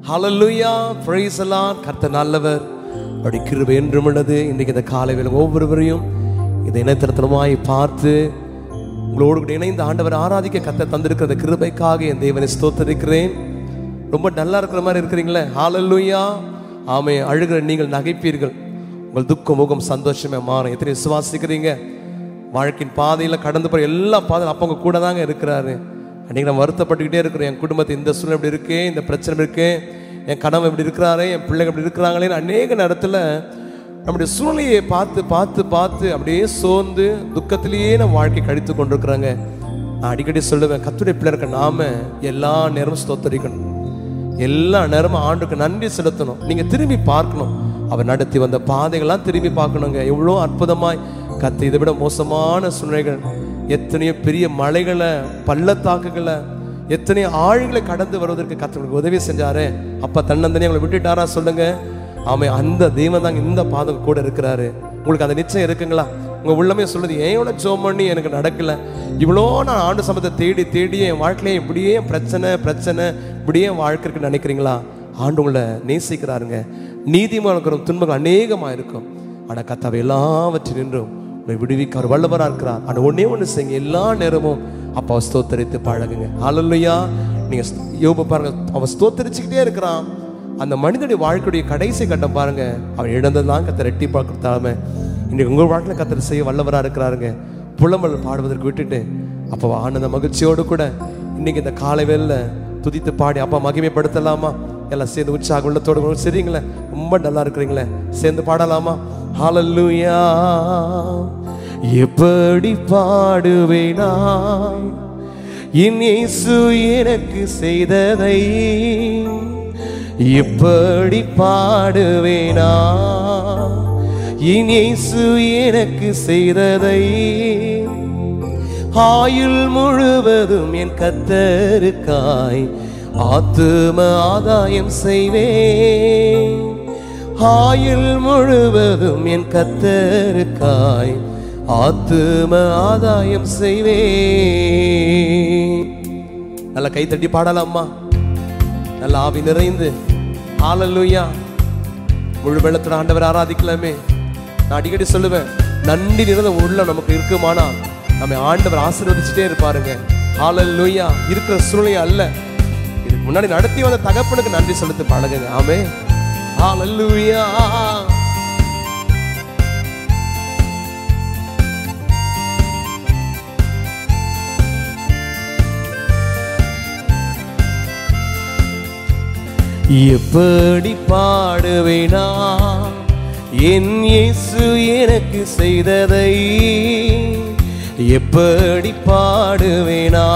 Hallelujah praise the lord கர்த்தர் நல்லவர் அப்படி கிருபை என்றும் உள்ளது இன்னைக்கு இந்த காலை வேளை ஒவ்வொருவரையும் இதை இணையத்திரத்தனமாய் பார்த்து உங்களோடு கூட இணைந்து ஆண்டவர் ஆராதிக்க கத்த தந்திருக்கிற அந்த கிருபைக்காக என் தேவனை ஸ்தோத்தரிக்கிறேன் ரொம்ப நல்லா இருக்கிற மாதிரி இருக்கிறீங்களே ஹalleluya ஆமே அழுகிற நீங்கள் நகைப்பீர்கள் உங்கள் துக்க முகம் சந்தோஷமே மாறும் எத்தனை விசுவாசிக்கிறீங்க வாழ்க்கையின் பாதையில் கடந்து போகிற எல்லா பாதையும் அப்போ உங்க கூட தாங்க இருக்கிறாரு அன்றைக்கி நான் வருத்தப்பட்டுக்கிட்டே இருக்கிறேன் என் குடும்பத்தை இந்த சூழ்நிலை இப்படி இருக்கே இந்த பிரச்சனை இப்படி இருக்கே என் கணவன் இப்படி இருக்கிறாரே என் பிள்ளைங்க இப்படி இருக்கிறாங்களேன்னு அநேக நேரத்தில் நம்முடைய சூழ்நிலையை பார்த்து பார்த்து பார்த்து அப்படியே சோர்ந்து துக்கத்திலேயே நம்ம வாழ்க்கை கழித்து கொண்டிருக்கிறாங்க நான் அடிக்கடி சொல்லுவேன் கத்துடைய பிள்ளை இருக்க நாம எல்லா நேரமும் ஸ்தோத்தரிக்கணும் எல்லா நேரமும் ஆண்டுக்கு நன்றி செலுத்தணும் நீங்க திரும்பி பார்க்கணும் அவர் நடத்தி வந்த பாதைகள்லாம் திரும்பி பார்க்கணுங்க எவ்வளோ அற்புதமாய் கத்து இதை விட மோசமான சூழ்நிலைகள் எத்தனையோ பெரிய மலைகளை பள்ளத்தாக்குகளை எத்தனையோ ஆழ்களை கடந்து வருவதற்கு கத்தவங்களுக்கு உதவி செஞ்சாரு அப்ப தன்னந்தனி அவங்களை விட்டுட்டாரா சொல்லுங்க ஆமை அந்த தெய்வம் தாங்க இந்த பாதம் கூட இருக்கிறாரு உங்களுக்கு அந்த நிச்சயம் இருக்குங்களா உங்க உள்ளமே சொல்லுது ஏன் இவ்வளோ ஜோம் பண்ணி எனக்கு நடக்கல இவ்வளோ நான் ஆண்டு சமத்தை தேடி தேடி என் வாழ்க்கையில இப்படியே பிரச்சனை பிரச்சனை இப்படியே வாழ்க்கை இருக்குன்னு நினைக்கிறீங்களா ஆண்டு உங்களை நேசிக்கிறாருங்க நீதிமான இருக்கிற துன்பங்கள் அநேகமா இருக்கும் ஆனா கத்தாவை எல்லாவற்றில் நின்றும் உங்களை விடுவிக்க அவர் வல்லவரா இருக்கிறார் ஆனா ஒண்ணே ஒண்ணு செய்யுங்க எல்லா நேரமும் அப்பா ஸ்தோத்தரித்து பழகுங்க ஹalleluya நீங்க யோபு பாருங்க அவன் ஸ்தோத்தரிச்சுக்கிட்டே இருக்கிறான் அந்த மனிதனுடைய வாழ்க்கையுடைய கடைசி கட்டம் பாருங்க அவன் இழந்ததெல்லாம் கத்த ரெட்டி பார்க்கத்தாம இன்னைக்கு உங்கள் வாழ்க்கையில் கத்தர் செய்ய வல்லவரா இருக்கிறாருங்க புலம்பல் பாடுவதற்கு விட்டுட்டு அப்போ ஆனந்த மகிழ்ச்சியோடு கூட இன்னைக்கு இந்த காலை வேளையில துதித்து பாடி அப்பா மகிமைப்படுத்தலாமா எல்லாம் சேர்ந்து உற்சாக உள்ளத்தோடு கூட சரிங்களே ரொம்ப நல்லா இருக்கிறீங்களே சேர்ந்து பாடலாமா ஹalleluya எப்படி பாடுவேனா என் இயேசு எனக்கு செய்ததை எப்படி பாடுவேனா என் இயேசு எனக்கு செய்ததை ஆயுள் முழுவதும் என் கத்தருக்காய் ஆத்தும ஆதாயம் செய்வேன் ஆயுள் முழுவதும் என் கத்தருக்காய் ஆத்தும ஆதாயம் செய்வேன் நல்லா கை தட்டி பாடலாமா நல்ல ஆவி நிறைந்து ஹalleluya முழு வெள்ளத்தோட ஆண்டவர் ஆராதிக்கலாமே நான் அடிக்கடி சொல்லுவேன் நன்றி நிறைந்த உள்ள நமக்கு இருக்குமானா நம்ம ஆண்டவர் ஆசீர்வதிச்சுட்டே இருப்பாருங்க ஹalleluya இருக்கிற சூழ்நிலை அல்ல இதுக்கு முன்னாடி நடத்தி வந்த தகப்பனுக்கு நன்றி செலுத்தி பழகுங்க ஆமே ஹalleluya எப்படி பாடுவேனா என் இயேசு எனக்கு செய்ததை எப்படி பாடுவேனா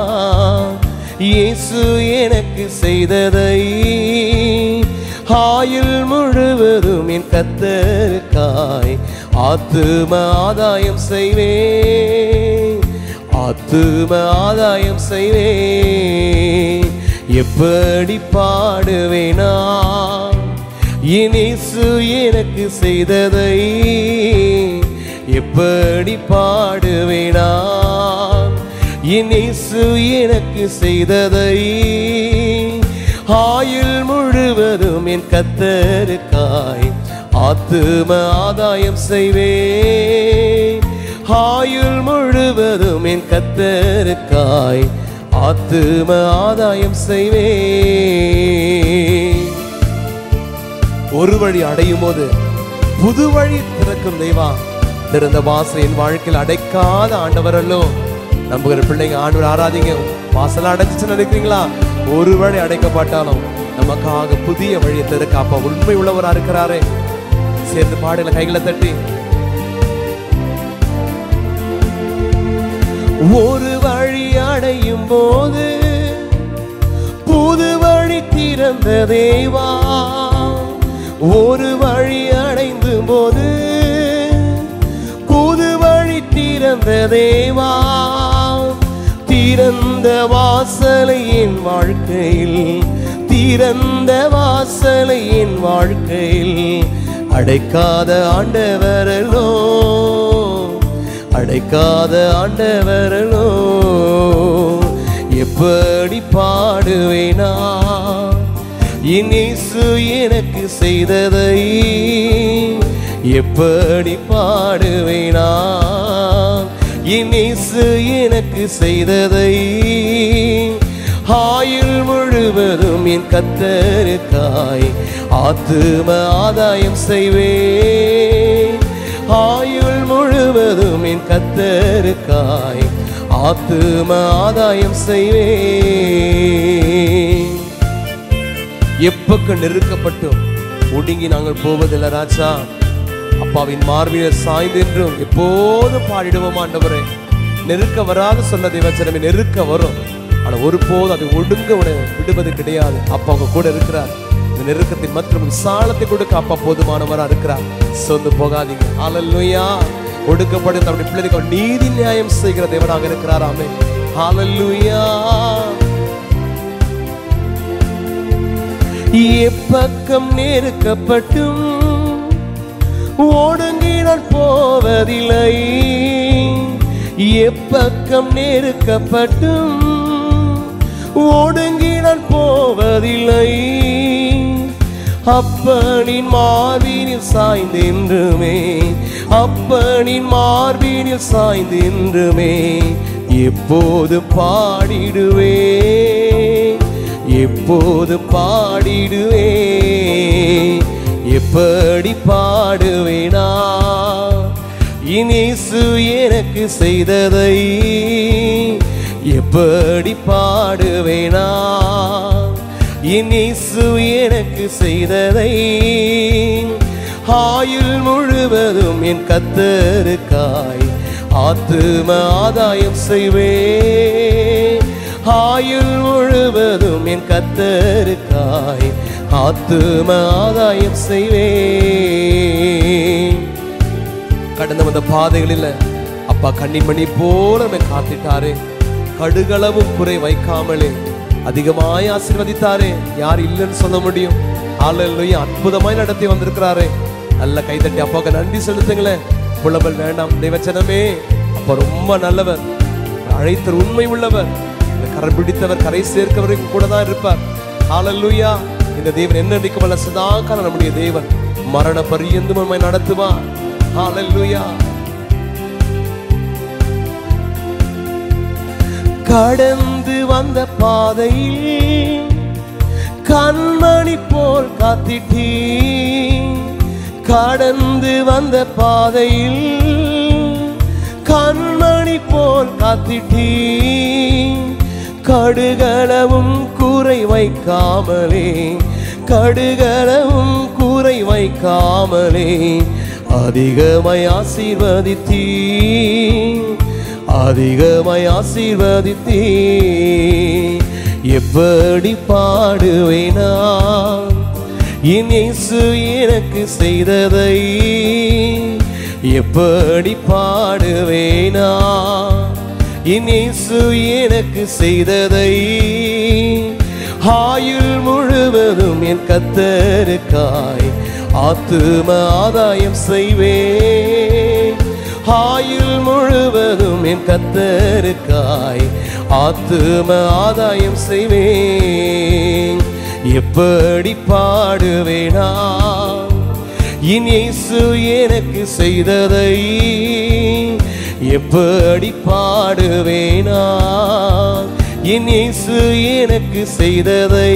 இயேசு எனக்கு செய்ததை ஆயுள் முழுவதும் என் கத்தருக்காய் ஆத்தும ஆதாயம் செய்வேன் ஆத்தும ஆதாயம் செய்வேன் எப்படி பாடுவேனா இயேசு எனக்கு செய்ததை எப்படி பாடுவேனா இயேசு எனக்கு செய்ததை ஆயுள் முழுவதும் என் கத்தருக்காய் ஆத்தும ஆதாயம் செய்வேன் ஆயுள் முழுவதும் என் கத்தருக்காய் ஆத்தும ஆதாயம் செய்வேன் ஒரு வழி அடையும் போது புது வழி திறக்கும் தெய்வா திறந்த வாசல் என் வாழ்க்கையில் அடைக்காத ஆண்டவரல்லோ நம்புகிற பிள்ளைங்க ஆண்டவர் ஆராதிங்க வாசல் அடைச்சிச்சு நினைக்கிறீங்களா ஒரு வழி அடைக்கப்பட்டாலும் நமக்காக புதிய வழியை திறக்க அப்பா உண்மை உள்ளவரா இருக்கிறாரே சேர்ந்து பாடல கைகளை தட்டி ஒரு வழி அடையும் போது புது வழி திறந்த தேவா ஒரு வழி அடைந்து போது புது வழி திறந்த தேவா திறந்த வாசலை என் வாழ்க்கையில் திறந்த வாசலை என் வாழ்க்கையில் அடைக்காத ஆண்டவரலோ அடைக்காத ஆண்டவரலோ எப்படி பாடுவேனா இனேசு எனக்கு செய்ததை எப்படி பாடுவேனா இனேசு எனக்கு செய்ததை ஆயுள் முழுவதும் என் கத்தருக்காய் ஆத்தும ஆதாயம் செய்வேன் ஆயுள் முழுவதும் என் கத்தருக்காய் ஆத்தும ஆதாயம் செய்வேன் எப்பக்கு நெருக்கப்பட்டும் ஒடுங்கி நாங்கள் போவதில்லை ராஜா அப்பாவின் மார்பில சாய்ந்தென்றும் எப்போதும் பாடிடுவோம் ஆண்டவரே நெருக்க வராது சொன்ன தேவச்சனமே நெருக்க வரும் ஆனா ஒருபோதும் அதை ஒடுங்க விட விடுவது கிடையாது அப்பா அவங்க கூட இருக்கிறார் இந்த நெருக்கத்தின் மற்றும் விசாலத்தை கொடுக்க அப்பா போதுமானவரா இருக்கிறார் சொந்து போகாதீங்க ஹalleluya ஒடுக்கப்படும் நம்முடைய பிள்ளைகளுக்கு அவர் நீதி நியாயம் செய்கிற தேவனாக இருக்கிறார் ஆமே ஹalleluya எப்பக்கம் நெருக்கப்பட்டும் ஓடுங்கி நான் போவதில்லை எப்பக்கம் நெருக்கப்பட்டும் ஓடுங்கி நான் போவதில்லை அப்பனின் மார்பினில் சாய்ந்தென்றுமே அப்பனின் மார்பினில் சாய்ந்தென்றுமே எப்போது பாடிடுவே எப்போது பாடிடுவே எப்படி பாடுவேனா இனேசு எனக்கு செய்ததை எப்படி பாடுவேனா இனேசு எனக்கு செய்ததை ஆயுள் முழுவதும் என் கத்தருக்காய் ஆத்தும ஆதாயம் செய்வேன் ஆயுள் முழுவதும் என் கத்தருக்காய் ஆத்தும ஆதாயம் செய்வேன் கடந்து வந்த பாதைகளில் அப்பா கண்ணிமணி போல நம்மை காத்திட்டாரு கடுகளவும் குறை வைக்காமலே அதிகமாய் ஆசீர்வதித்தாரே யார் இல்லைன்னு சொல்ல முடியும் ஆளுநர் அற்புதமாய் நடத்தி வந்திருக்கிறாரே நல்ல கைதட்டி அப்பாவுக்கு நன்றி செலுத்துங்களேன் புலபல் வேண்டாம் தேவச்சனமே அப்பா ரொம்ப நல்லவர் அழைத்தர் உண்மை உள்ளவர் இந்த கரம் பிடித்தவர் கரை சேர்க்கவரைக்கும் கூட தான் இருப்பார் ஹalleluya இந்த தேவன் என்ன வல்ல சதாகாலம் நம்முடைய தேவன் மரண பரியந்தும் நம்மை நடத்துவார் ஹalleluya கடந்து வந்த பாதையில் கண்மணி போல் காத்திட்டீ கடந்து வந்த பாதையில் கண்மணி போல் காத்திட்டீ கடுகளவும் கூரை வைக்காமலே கடுகளவும் கூரை வைக்காமலே அதிகமாய் ஆசீர்வதித்தீ அதிகமாய் ஆசீர்வதித்தீ எப்படி பாடுவேனா இனேசு எனக்கு செய்ததை எப்படி பாடுவேனா இனேசு எனக்கு செய்ததை ஆயுள் முழுவதும் என் கத்தருக்காய் ஆத்தும ஆதாயம் செய்வேன் ஆயுள் முழுவதும் என் கத்தருக்காய் ஆத்தும ஆதாயம் செய்வேன் எப்படி பாடுவேனா இனேசு எனக்கு செய்ததை எப்படி பாடுவேனா இனேசு எனக்கு செய்ததை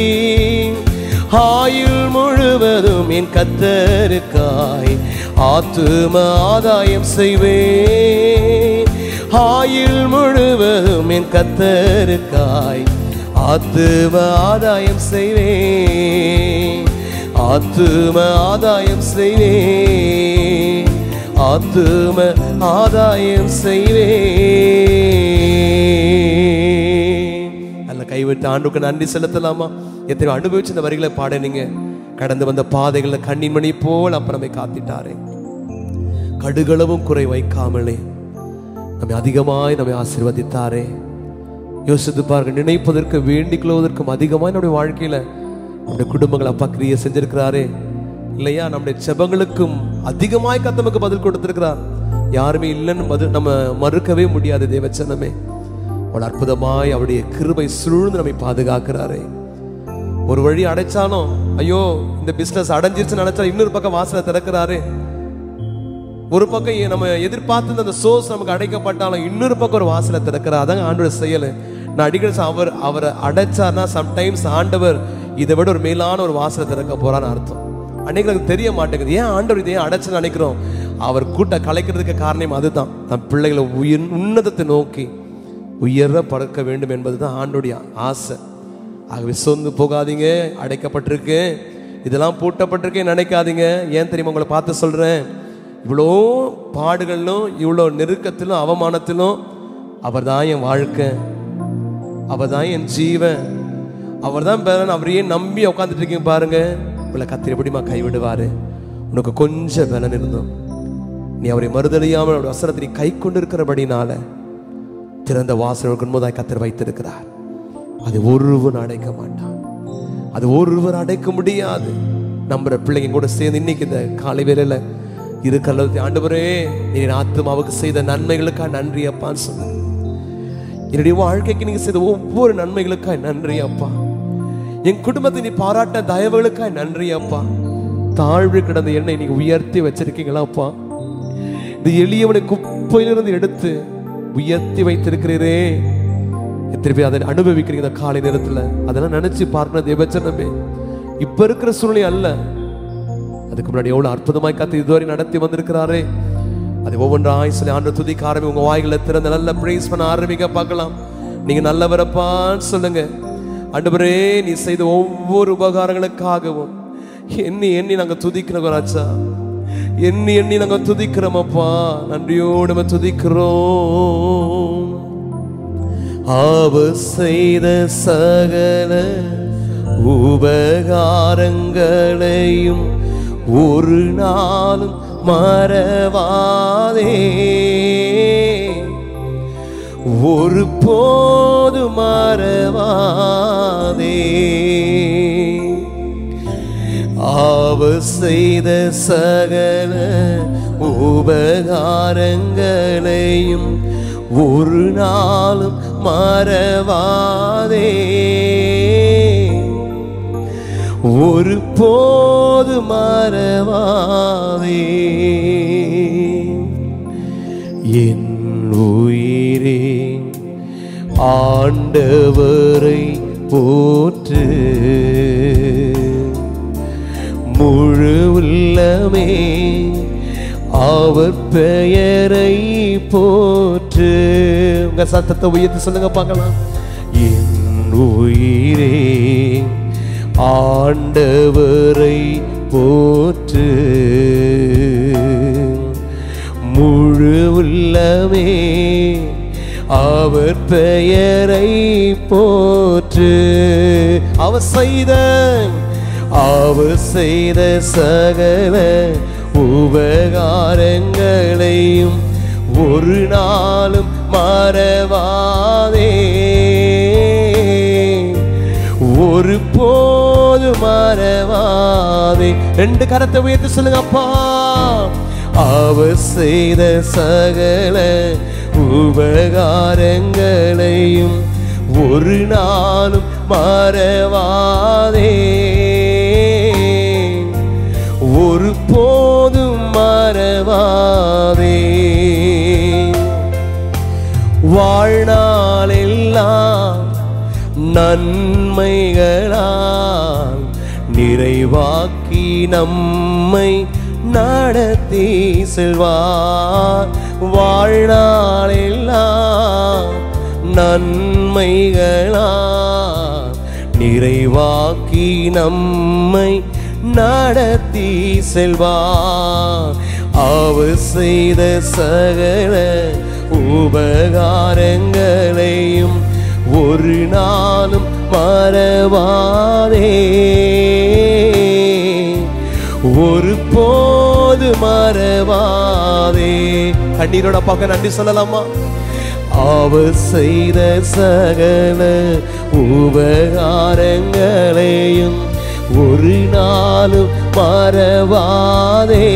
ஆயுள் முழுவதும் என் கத்தருக்காய் ஆத்தும ஆதாயம் செய்வேன் ஆயுள் முழுவதும் என் கத்தருக்காய் ஆத்தும ஆதாயம் செய்வேன் ஆத்தும ஆதாயம் செய்வேன் ஆத்தும ஆதாயம் செய்வேன் அல்ல கைவிட்டு ஆண்டுக்கு நன்றி செலுத்தலாமா எத்தனை அனுபவிச்சு இந்த வரிகளை பாடினீங்க கடந்து வந்த பாதைகளில் கண்ணின் மணி போல் அப்புறமே காத்திட்டாரே கடுகளவும் குறை வைக்காமலே நம்மை அதிகமாய் நம்மை ஆசீர்வதித்தாரே யோசித்து பாருங்க நினைப்பதற்கு வேண்டிக் கொள்வதற்கும் அதிகமாய் நம்முடைய வாழ்க்கையில நம்முடைய குடும்பங்கள் அப்பா கிரியை செஞ்சிருக்கிறாரே இல்லையா நம்முடைய செபங்களுக்கும் அதிகமாய் கத்தமுக்கு பதில் கொடுத்திருக்கிறார் யாருமே இல்லைன்னு பதில் நம்ம மறுக்கவே முடியாது தேவச்சனமே அவள் அற்புதமாய் அவருடைய கிருபை சூழ்ந்து நம்மை பாதுகாக்கிறாரே ஒரு வழி அடைச்சாலும் ஐயோ இந்த பிசினஸ் அடைஞ்சிருச்சுன்னு நினைச்சா இன்னொரு பக்கம் வாசலை திறக்கிறாரு ஒரு பக்கம் ஏ- நம்ம எதிர்பார்த்து அந்த சோர்ஸ் நமக்கு அடைக்கப்பட்டாலும் இன்னொரு பக்கம் ஒரு வாசலை திறக்கிறார் அதாங்க ஆண்டோட செயல் நான் அடிக்கடி சொல்ல, அவர் அவரை அடைச்சார்னா சம்டைம்ஸ் ஆண்டவர் இதை விட ஒரு மேலான ஒரு வாசலை திறக்க போறான்னு அர்த்தம் அன்னைக்கு எனக்கு தெரிய மாட்டேங்குது ஏன் ஆண்டவர் இதை ஏன் அடைச்சு நினைக்கிறோம் அவர் கூட்ட கலைக்கிறதுக்கு காரணம் அதுதான் தன் பிள்ளைகளை உயிர் உன்னதத்தை நோக்கி உயர பறக்க வேண்டும் என்பதுதான் ஆண்டோடைய ஆசை ஆகவே சொந்து போகாதீங்க அடைக்கப்பட்டிருக்கு இதெல்லாம் பூட்டப்பட்டிருக்கே நினைக்காதீங்க ஏன் தெரியுமா உங்களை பார்த்து சொல்றேன் இவ்வளோ பாடுகளிலும் இவ்வளோ நெருக்கத்திலும் அவமானத்திலும் அவர் தான் என் வாழ்க்கை அவர் தான் என் ஜீவன் அவர் தான் பேரன் அவரையே நம்பி உட்காந்துட்டு இருக்கீங்க பாருங்க உங்களை கத்திரி எப்படிமா கைவிடுவாரு உனக்கு கொஞ்சம் பலன் இருந்தோம் நீ அவரை மறுதலியாமல் அவருடைய வசனத்தை நீ கை கொண்டிருக்கிறபடினால திறந்த வாசல் முன்பதாய் கத்தர் வைத்திருக்கிறார் அது ஒருவன் அடைக்க மாட்டான் அது ஒருவர் அடைக்க முடியாது நம்புற பிள்ளைங்க கூட சேர்ந்து இன்னைக்கு இந்த காலை வேளையில இரு கல்லத்தை ஆண்டவரே நீ ஆத்மாவுக்கு செய்த நன்மைகளுக்காக நன்றி அப்பான்னு சொன்ன என்னுடைய வாழ்க்கைக்கு நீங்க செய்த ஒவ்வொரு நன்மைகளுக்காய் நன்றி அப்பா என் குடும்பத்தை நீ பாராட்ட தயவுகளுக்காய் நன்றி அப்பா தாழ்வு கிடந்த என்னை நீங்க உயர்த்தி வச்சிருக்கீங்களா அப்பா இந்த எளியவனை குப்பையிலிருந்து எடுத்து உயர்த்தி வைத்திருக்கிறீரே எத்தனை பேர் அதை அனுபவிக்கிறீங்க இந்த காலை நேரத்துல அதெல்லாம் நினைச்சு பார்க்கணும் தேவச்சனமே இப்ப இருக்கிற சூழ்நிலை அல்ல அதுக்கு முன்னாடி எவ்வளவு அற்புதமாய் கத்து இதுவரை நடத்தி வந்திருக்கிறாரே அது ஒவ்வொன்றாய் சொல்லி ஆண்டு துதிக்க ஆரம்பி உங்க வாய்களை திறந்து நல்ல பிரேஸ் பண்ண ஆரம்பிக்க பார்க்கலாம் நீங்க நல்லவரப்பான்னு சொல்லுங்க ஆண்டவரே நீ செய்த ஒவ்வொரு உபகாரங்களுக்காகவும் எண்ணி எண்ணி நாங்க துதிக்கிறோம் ராஜா எண்ணி எண்ணி நாங்க துதிக்கிறோமப்பா நன்றியோடு நம்ம துதிக்கிறோம் அவர் செய்த சகல உபகாரங்களையும் ஒரு நாளும் மறவாதே ஒரு போது மறவாதே அவர் செய்த சகல உபகாரங்களையும் ஒரு நாளும் மறவாதே ஒரு போது மறவாதே என் உயிரே ஆண்டவரை போற்று முழு உள்ளமே அவர் பெயரை போற்று உங்க சத்தத்தை உயர்த்தி சொல்லுங்க பார்க்கலாம் என் உயிரே ஆண்டவரை போற்று முழு உள்ளமே அவர் பெயரை போற்று அவர் செய்த அவர் செய்த சகல உபகாரங்களையும் ஒரு நாளும் மறவாதே ஒரு போது மறவாதே ரெண்டு கரத்தை உயர்த்தி சொல்லுங்க அப்பா அவர் செய்த சகல உபகாரங்களையும் ஒரு நாளும் மறவாதே ஒரு போதும் மறவாதே வாழ்நாளெல்லாம் நன்மைகளால் நிறைவாக்கி நம்மை நடத்தி செல்வார் வாழ்நாளெல்லாம் நன்மைகளால் நிறைவாக்கி நம்மை நடத்தி செல்வார் அவர் செய்த சகல உபகாரங்களையும் ஒரு நாளும் மறவாதே ஒரு போது மறவாதே கண்ணீரோட பார்க்க நன்றி சொல்லலாமா அவர் செய்த சகல உபகாரங்களையும் ஒரு நாளும் மறவாதே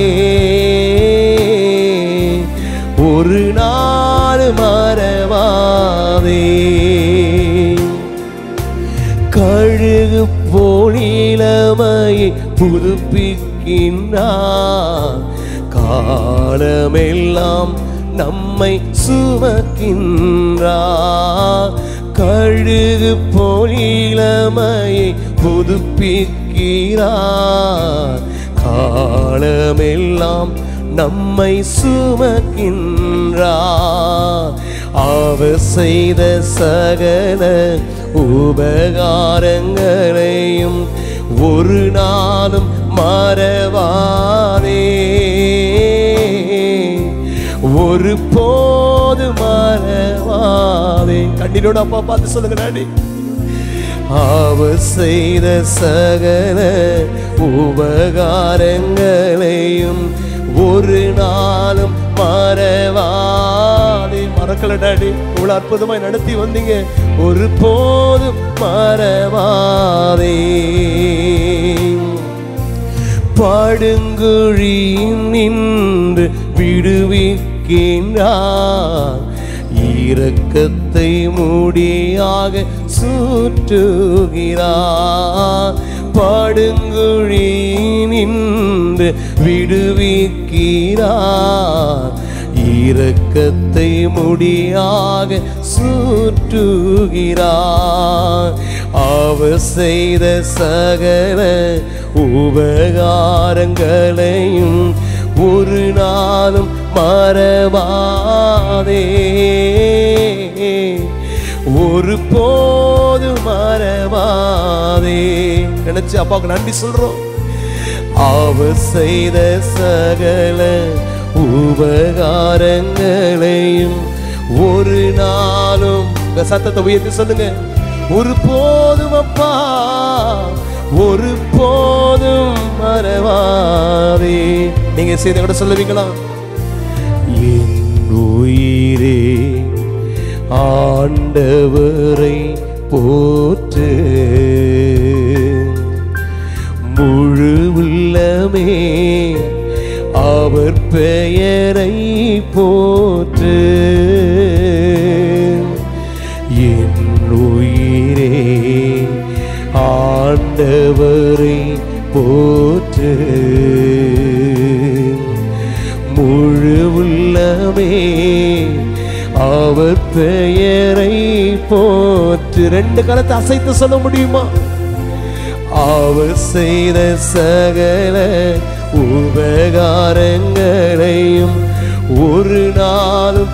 ஒரு நாள் மறவாதே கழுகு போல் புதுப்பிக்கின்றார் காலமெல்லாம் நம்மை சுமக்கின்றார் கழுகு போலிலமையை புதுப்பிக்கிறார் காலமெல்லாம் நம்மை சுமக்கின்றார் அவர் செய்த சகல உபகாரங்களையும் ஒரு நாளும் மறவாதே ஒரு போது மறவாதே கண்ணீரோட அப்பா பார்த்து சொல்லுங்க டாடி அவர் செய்த சகல உபகாரங்களையும் ஒரு நாளும் மறவாதே மறக்கல டாடி இவ்வளவு அற்புதமாய் நடத்தி வந்தீங்க ஒரு போதும் மறவாதே படுங்குழியில் நின்று விடுவிக்கின்றார் இரக்கத்தை முடியாக சுற்றுகிறார் படுங்குழி நின்று விடுவிக்கிறார் இரக்கத்தை முடியாக சுற்றுகிறார் அவர் செய்த சகல உபகாரங்களையும் ஒரு நாளும் மறவாதே ஒரு போது மறவாதே நினைச்சு அப்பாவுக்கு நன்றி சொல்றோம் அவர் செய்த சகல உபகாரங்களையும் ஒரு நாளும் உங்க சத்தத்தை உயர்த்தி சொல்லுங்க ஒரு போதும் அப்பா ஒரு போதும் மறவாதே நீங்க செய்த கூட சொல்லுவீங்களா என் உயிரே ஆண்டவரை போற்று முழு உள்ளமே அவர் பெயரை போற்று என் உயிரே ஆண்டவரை போற்று முழு உள்ளமே அவர் பெயரை போற்று ரெண்டு கரத்தை அசைத்து சொல்ல முடியுமா அவர் செய்த சகல உபகாரங்களையும் ஒரு நாளும்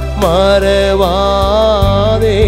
மறவாதே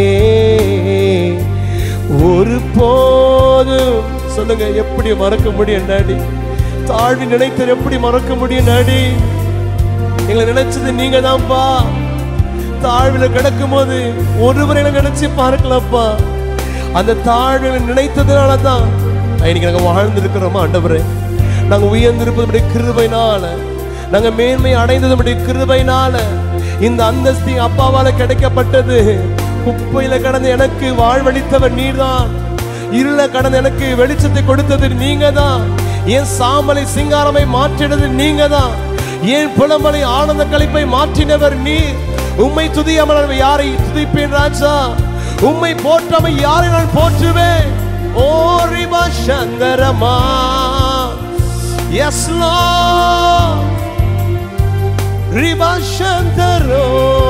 ஒரு போதும் சொல்லுங்க எப்படி மறக்க முடியும் டாடி தாழ்வி நினைத்தது எப்படி மறக்க முடியும் டாடி எங்களை நினைச்சது நீங்க தான்ப்பா தாழ்வில கிடக்கும் போது ஒருவரை நினைச்சு பார்க்கலப்பா அந்த தாழ்வில நினைத்ததுனால தான் இன்னைக்கு நாங்க வாழ்ந்திருக்கிறோமா ஆண்டவரே நாங்க உயர்ந்திருப்பது கிருபைனால நாங்க மேன்மை அடைந்தது கிருபைனால இந்த அந்தஸ்தி அப்பாவால கிடைக்கப்பட்டது குப்பையில கடந்து எனக்கு வாழ்வழித்தவர் நீர்தான் இருள கடந்து எனக்கு வெளிச்சத்தை கொடுத்தது நீங்க தான் என் சாம்பலை சிங்காரமை மாற்றினது நீங்க தான் என் புலம்பலை ஆனந்த கழிப்பை மாற்றினவர் நீர் உம்மை துதியாமல் யாரை துதிப்பேன் ராஜா உம்மை போற்றாம யாரை நான் போற்றுவேன் ஓ ரிபா சங்கரமா எஸ் ரிபா சங்கரோ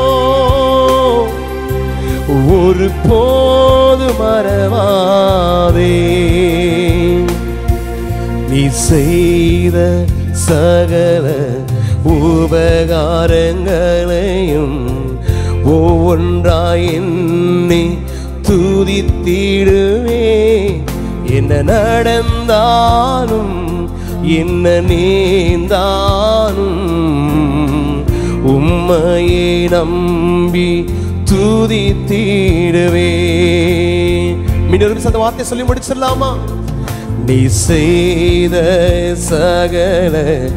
ஒரு போது மறவாதே நீ செய்த சகல உபகாரங்களையும் ஒவ்வொன்றாய் எண்ணி துதித்திடுவே என்ன நடந்தாலும் என்ன நேர்ந்தாலும் உம்மையே நம்பி துதித்திடுவே மீண்டும் அந்த வார்த்தை சொல்லி முடிச்சிடலாமா நீ செய்த சகல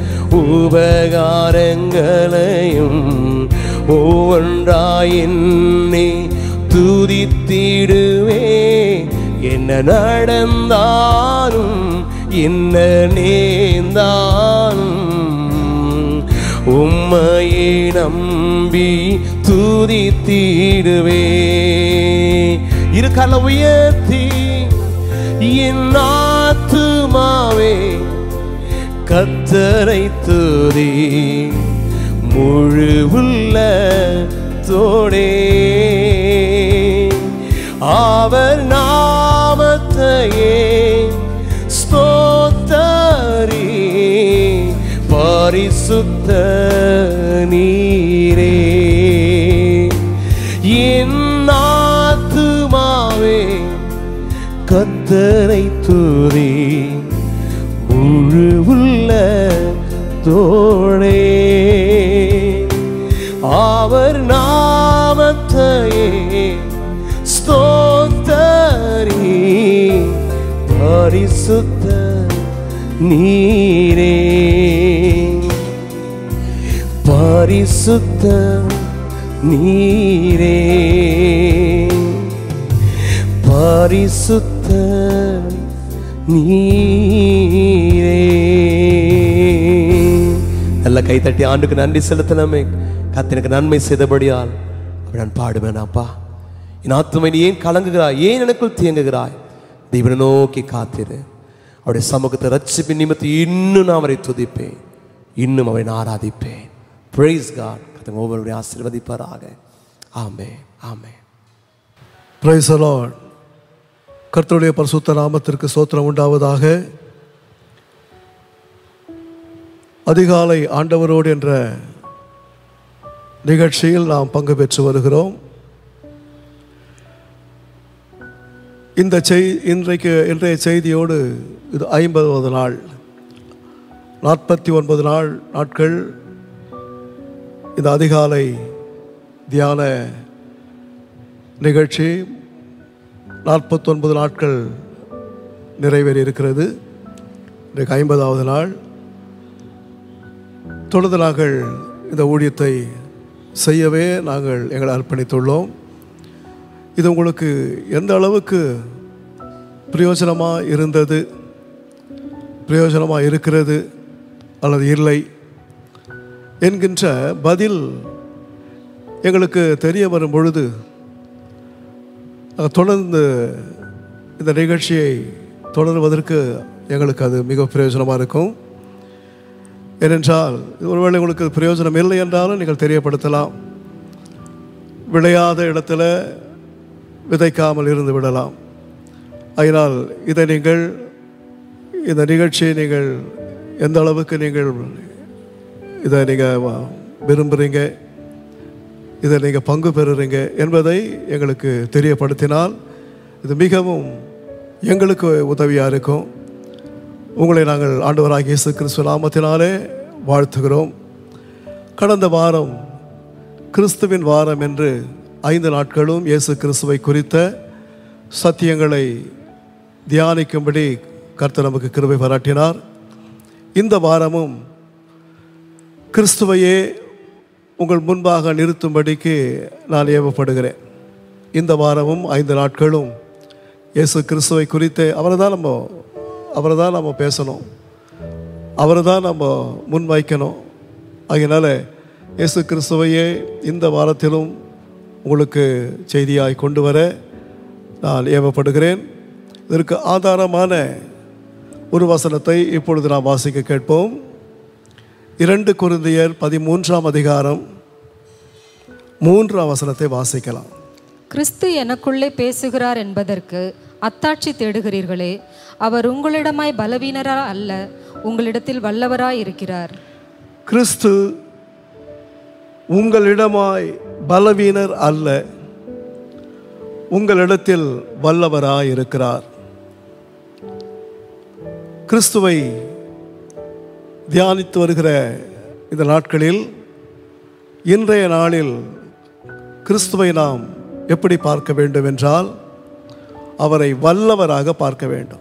உபகாரங்களையும் ஒவ்வொன்றாய் எண்ணி துதித்திடுவே என்ன நடந்தாலும் என்ன நேர்ந்தாலும் உம்மையே நம்பி துதித்திடுவே இருக்கல உயர்த்தி என் ஆத்துமாவே கத்தரை துதி முழு உள்ள தோடே அவர் நாமத்தையே ஸ்தோத்தரி பரிசுத்த நீரே என் ஆத்துமாவே கத்தரை துதி முழு உள்ள தோழே அவர் நாமத்தையே ஸ்தோத்தரி பரிசுத்த நீரே பரிசுத்த நீரே பரிசுத்த நீரே நல்ல கைத்தட்டி ஆண்டுக்கு நன்றி செலுத்தலாமே கத்தனுக்கு நன்மை செய்தபடியால் அப்படி நான் பாடுவேன் அப்பா என் ஆத்துமை நீ ஏன் கலங்குகிறாய் ஏன் எனக்குள் தேங்குகிறாய் தெய்வனை நோக்கி காத்திரு அவருடைய சமூகத்தை ரட்சிப்பின் நிமித்து இன்னும் நான் அவரை துதிப்பேன் இன்னும் அவரை நான் ஆராதிப்பேன் பிரைஸ் காட் கத்தங்க ஒவ்வொருடைய ஆசீர்வதிப்பாராக ஆமே ஆமே பிரைஸ் லார்ட் கர்த்தருடைய பரிசுத்த நாமத்திற்கு சோத்திரம் உண்டாவதாக அதிகாலை ஆண்டவரோடு என்ற நிகழ்ச்சியில் நாம் பங்கு பெற்று வருகிறோம் இந்த செய் இன்றைக்கு இன்றைய செய்தியோடு இது ஐம்பதாவது நாள் நாற்பத்தி ஒன்பது நாள் நாட்கள் இந்த அதிகாலை தியான நிகழ்ச்சி நாற்பத்தொன்பது நாட்கள் நிறைவேறி இருக்கிறது இன்றைக்கு ஐம்பதாவது நாள் தொடர்ந்து நாங்கள் இந்த ஊழியத்தை செய்யவே நாங்கள் எங்களை அர்ப்பணித்துள்ளோம் இது உங்களுக்கு எந்த அளவுக்கு பிரயோஜனமாக இருந்தது பிரயோஜனமாக இருக்கிறது அல்லது இல்லை என்கின்ற பதில் எங்களுக்கு தெரிய வரும் பொழுது நாங்கள் தொடர்ந்து இந்த நிகழ்ச்சியை தொடர்வதற்கு எங்களுக்கு அது மிக பிரயோஜனமாக இருக்கும் ஏனென்றால் ஒருவேளை உங்களுக்கு பிரயோஜனம் இல்லை என்றாலும் நீங்கள் தெரியப்படுத்தலாம் விளையாத இடத்துல விதைக்காமல் இருந்து விடலாம் அதனால் இதை நீங்கள் இந்த நிகழ்ச்சியை நீங்கள் எந்த அளவுக்கு நீங்கள் இதை நீங்கள் விரும்புகிறீங்க இதை நீங்கள் பங்கு பெறுறீங்க என்பதை எங்களுக்கு தெரியப்படுத்தினால் இது மிகவும் எங்களுக்கு உதவியாக இருக்கும் உங்களை நாங்கள் ஆண்டவராகிய இயேசு கிறிஸ்துவ நாமத்தினாலே வாழ்த்துகிறோம் கடந்த வாரம் கிறிஸ்துவின் வாரம் என்று ஐந்து நாட்களும் இயேசு கிறிஸ்துவை குறித்த சத்தியங்களை தியானிக்கும்படி கர்த்தர் நமக்கு கிருபை பாராட்டினார் இந்த வாரமும் கிறிஸ்துவையே உங்கள் முன்பாக நிறுத்தும்படிக்கு நான் ஏவப்படுகிறேன் இந்த வாரமும் ஐந்து நாட்களும் இயேசு கிறிஸ்துவை குறித்து அவரை தான் நம்ம அவரை தான் நம்ம பேசணும் அவரை தான் நம்ம முன் வைக்கணும் அதனால் இயேசு கிறிஸ்துவையே இந்த வாரத்திலும் உங்களுக்கு செய்தியாய் கொண்டு வர நான் ஏவப்படுகிறேன் இதற்கு ஆதாரமான ஒரு வசனத்தை இப்பொழுது நாம் வாசிக்க கேட்போம் இரண்டு குருந்தியர் பதிமூன்றாம் அதிகாரம் மூன்றாம் வசனத்தை வாசிக்கலாம் கிறிஸ்து எனக்குள்ளே பேசுகிறார் என்பதற்கு அத்தாட்சி தேடுகிறீர்களே அவர் உங்களிடமாய் பலவீனரா அல்ல உங்களிடத்தில் வல்லவராய் இருக்கிறார் கிறிஸ்து உங்களிடமாய் பலவீனர் அல்ல உங்களிடத்தில் வல்லவராய் இருக்கிறார் கிறிஸ்துவை தியானித்து வருகிற இந்த நாட்களில் இன்றைய நாளில் கிறிஸ்துவை நாம் எப்படி பார்க்க வேண்டும் என்றால் அவரை வல்லவராக பார்க்க வேண்டும்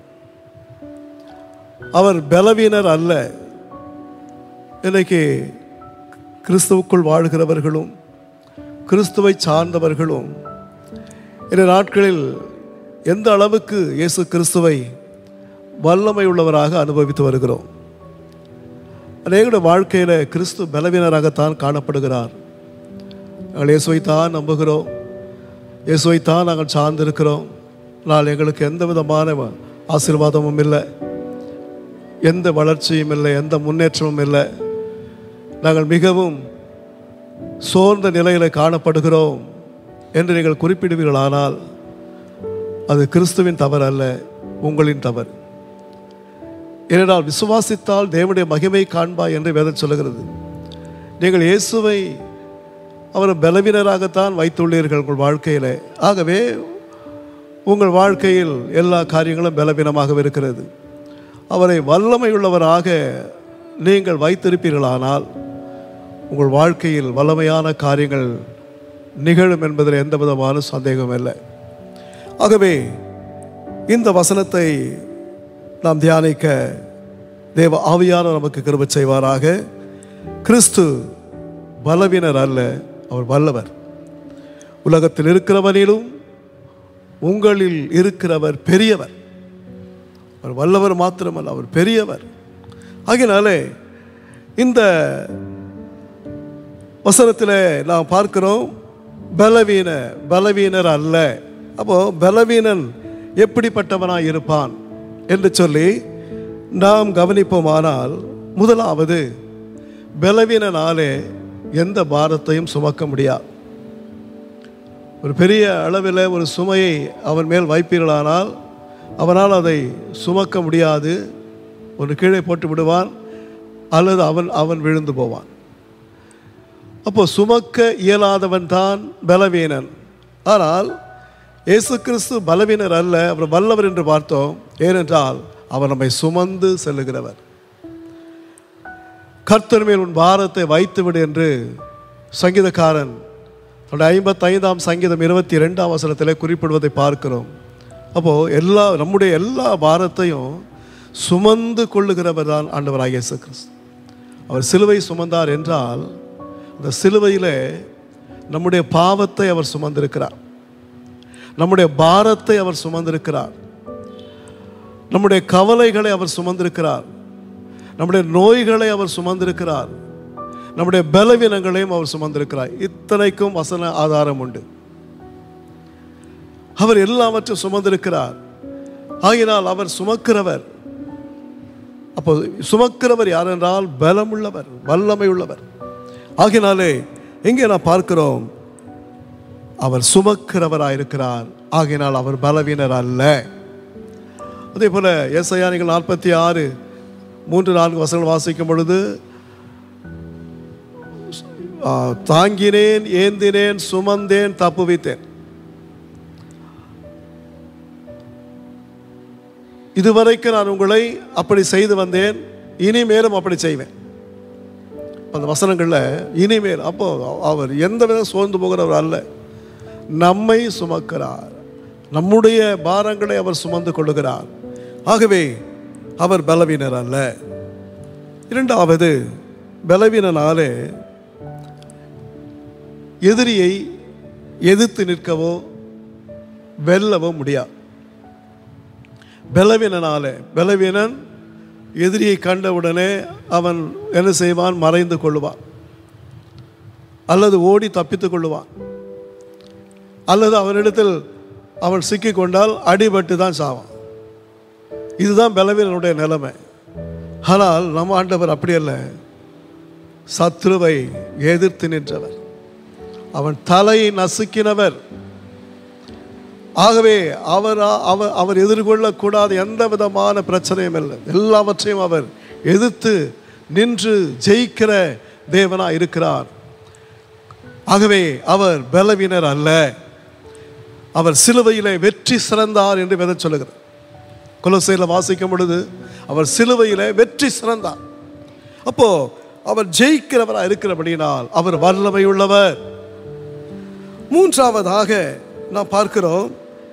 அவர் பலவீனர் அல்ல இன்னைக்கு கிறிஸ்துவுக்குள் வாழ்கிறவர்களும் கிறிஸ்துவை சார்ந்தவர்களும் இந்த நாட்களில் எந்த அளவுக்கு இயேசு கிறிஸ்துவை வல்லமை உள்ளவராக அனுபவித்து வருகிறோம் அநேகருடைய வாழ்க்கையில் கிறிஸ்து பலவீனராகத்தான் காணப்படுகிறார் நாங்கள் இயேசுவைத்தான் நம்புகிறோம் இயேசுவைத்தான் நாங்கள் சார்ந்திருக்கிறோம் ஆனால் எங்களுக்கு எந்த விதமான ஆசீர்வாதமும் இல்லை எந்த வளர்ச்சியும் இல்லை எந்த முன்னேற்றமும் இல்லை நாங்கள் மிகவும் சோர்ந்த நிலையில் காணப்படுகிறோம் என்று நீங்கள் குறிப்பிடுவீர்களானால் அது கிறிஸ்துவின் தவறு அல்ல உங்களின் தவறு ஏனென்றால் விசுவாசித்தால் தேவனுடைய மகிமை காண்பாய் என்று வேதம் சொல்லுகிறது நீங்கள் இயேசுவை அவர் பலவீனராகத்தான் வைத்துள்ளீர்கள் உங்கள் வாழ்க்கையில் ஆகவே உங்கள் வாழ்க்கையில் எல்லா காரியங்களும் பலவீனமாக இருக்கிறது அவரை வல்லமையுள்ளவராக நீங்கள் வைத்திருப்பீர்களானால் உங்கள் வாழ்க்கையில் வல்லமையான காரியங்கள் நிகழும் என்பதில் எந்த விதமான சந்தேகம் இல்லை ஆகவே இந்த வசனத்தை நாம் தியானிக்க தேவ ஆவியானவர் நமக்கு கிருபை செய்வாராக கிறிஸ்து பலவீனர் அல்ல அவர் வல்லவர் உலகத்தில் இருக்கிறவனிலும் உங்களில் இருக்கிறவர் பெரியவர் அவர் வல்லவர் மாத்திரமல்ல அவர் பெரியவர் ஆகினாலே இந்த வசனத்தில் நாம் பார்க்கிறோம் பலவீன பலவீனர் அல்ல அப்போ பலவீனன் எப்படிப்பட்டவனாய் இருப்பான் என்று சொல்லி நாம் கவனிப்போமானால் முதலாவது பலவீனனாலே எந்த பாரத்தையும் சுமக்க முடியாது ஒரு பெரிய அளவில் ஒரு சுமையை அவன் மேல் வைப்பீர்களானால் அவனால் அதை சுமக்க முடியாது ஒரு கீழே போட்டு விடுவான் அல்லது அவன் அவன் விழுந்து போவான் அப்போ சுமக்க இயலாதவன் தான் பலவீனன் ஆனால் இயேசு கிறிஸ்து பலவீனர் அல்ல அவர் வல்லவர் என்று பார்த்தோம் ஏனென்றால் அவர் நம்மை சுமந்து செல்லுகிறவர் கர்த்தர் மேல் உன் பாரத்தை வைத்துவிடு என்று சங்கீதக்காரன் தன்னுடைய ஐம்பத்தைந்தாம் சங்கீதம் இருபத்தி ரெண்டாம் வசனத்தில் குறிப்பிடுவதை பார்க்கிறோம் அப்போது எல்லா நம்முடைய எல்லா பாரத்தையும் சுமந்து கொள்ளுகிறவர் தான் ஆண்டவராக இயேசு கிறிஸ்து அவர் சிலுவை சுமந்தார் என்றால் அந்த சிலுவையிலே நம்முடைய பாவத்தை அவர் சுமந்திருக்கிறார் நம்முடைய பாரத்தை அவர் சுமந்திருக்கிறார் நம்முடைய கவலைகளை அவர் சுமந்திருக்கிறார் நம்முடைய நோய்களை அவர் சுமந்திருக்கிறார் நம்முடைய பலவீனங்களையும் அவர் சுமந்திருக்கிறார் இத்தனைக்கும் வசன ஆதாரம் உண்டு அவர் எல்லாவற்றையும் சுமந்திருக்கிறார் ஆகினால் அவர் சுமக்கிறவர் அப்போ சுமக்கிறவர் யார் என்றால் பலமுள்ளவர் வல்லமை உள்ளவர் ஆகினாலே எங்கே நான் பார்க்கிறோம் அவர் சுமக்கிறவராயிருக்கிறார் ஆகினால் அவர் பலவீனர் அல்ல அதே போல ஏசையானிகள் நாற்பத்தி ஆறு மூன்று நான்கு வசனங்கள் வாசிக்கும் பொழுது ஆ, தாங்கினேன் ஏந்தினேன் சுமந்தேன் தப்புவித்தேன் இதுவரைக்கும் நான் உங்களை அப்படி செய்து வந்தேன் இனிமேலும் அப்படி செய்வேன் அந்த வசனங்களில் இனிமேல் அப்போ அவர் எந்த விதம் சோர்ந்து போகிறவர் அல்ல நம்மை சுமக்கிறார் நம்முடைய பாரங்களை அவர் சுமந்து கொள்ளுகிறார் ஆகவே அவர் பலவீனர் அல்ல இரண்டாவது பலவீனனாலே எதிரியை எதிர்த்து நிற்கவோ வெல்லவோ முடியாது பலவீனனாலே பலவீனன் எதிரியை கண்டவுடனே அவன் என்ன செய்வான் மறைந்து கொள்ளுவான் அல்லது ஓடி தப்பித்துக் கொள்ளுவான் அல்லது அவனிடத்தில் அவன் சிக்கிக் கொண்டால் அடிபட்டு தான் சாவான் இதுதான் பலவீனனுடைய நிலைமை ஆனால் நம்ம ஆண்டவர் அப்படி அல்ல சத்ருவை எதிர்த்து நின்றவர் அவன் தலையை நசுக்கினவர் ஆகவே அவர் அவர் அவர் எதிர்கொள்ளக்கூடாத எந்த விதமான பிரச்சனையும் இல்லை எல்லாவற்றையும் அவர் எதிர்த்து நின்று ஜெயிக்கிற தேவனா இருக்கிறார் ஆகவே அவர் பலவீனர் அல்ல அவர் சிலுவையிலே வெற்றி சிறந்தார் என்று வேதம் சொல்லுகிறார் குலசையில் வாசிக்கும் பொழுது அவர் சிலுவையிலே வெற்றி சிறந்தார் அப்போ அவர் ஜெயிக்கிறவராக இருக்கிறபடியினால் அவர் வல்லமை உள்ளவர் மூன்றாவதாக நாம் பார்க்கிறோம்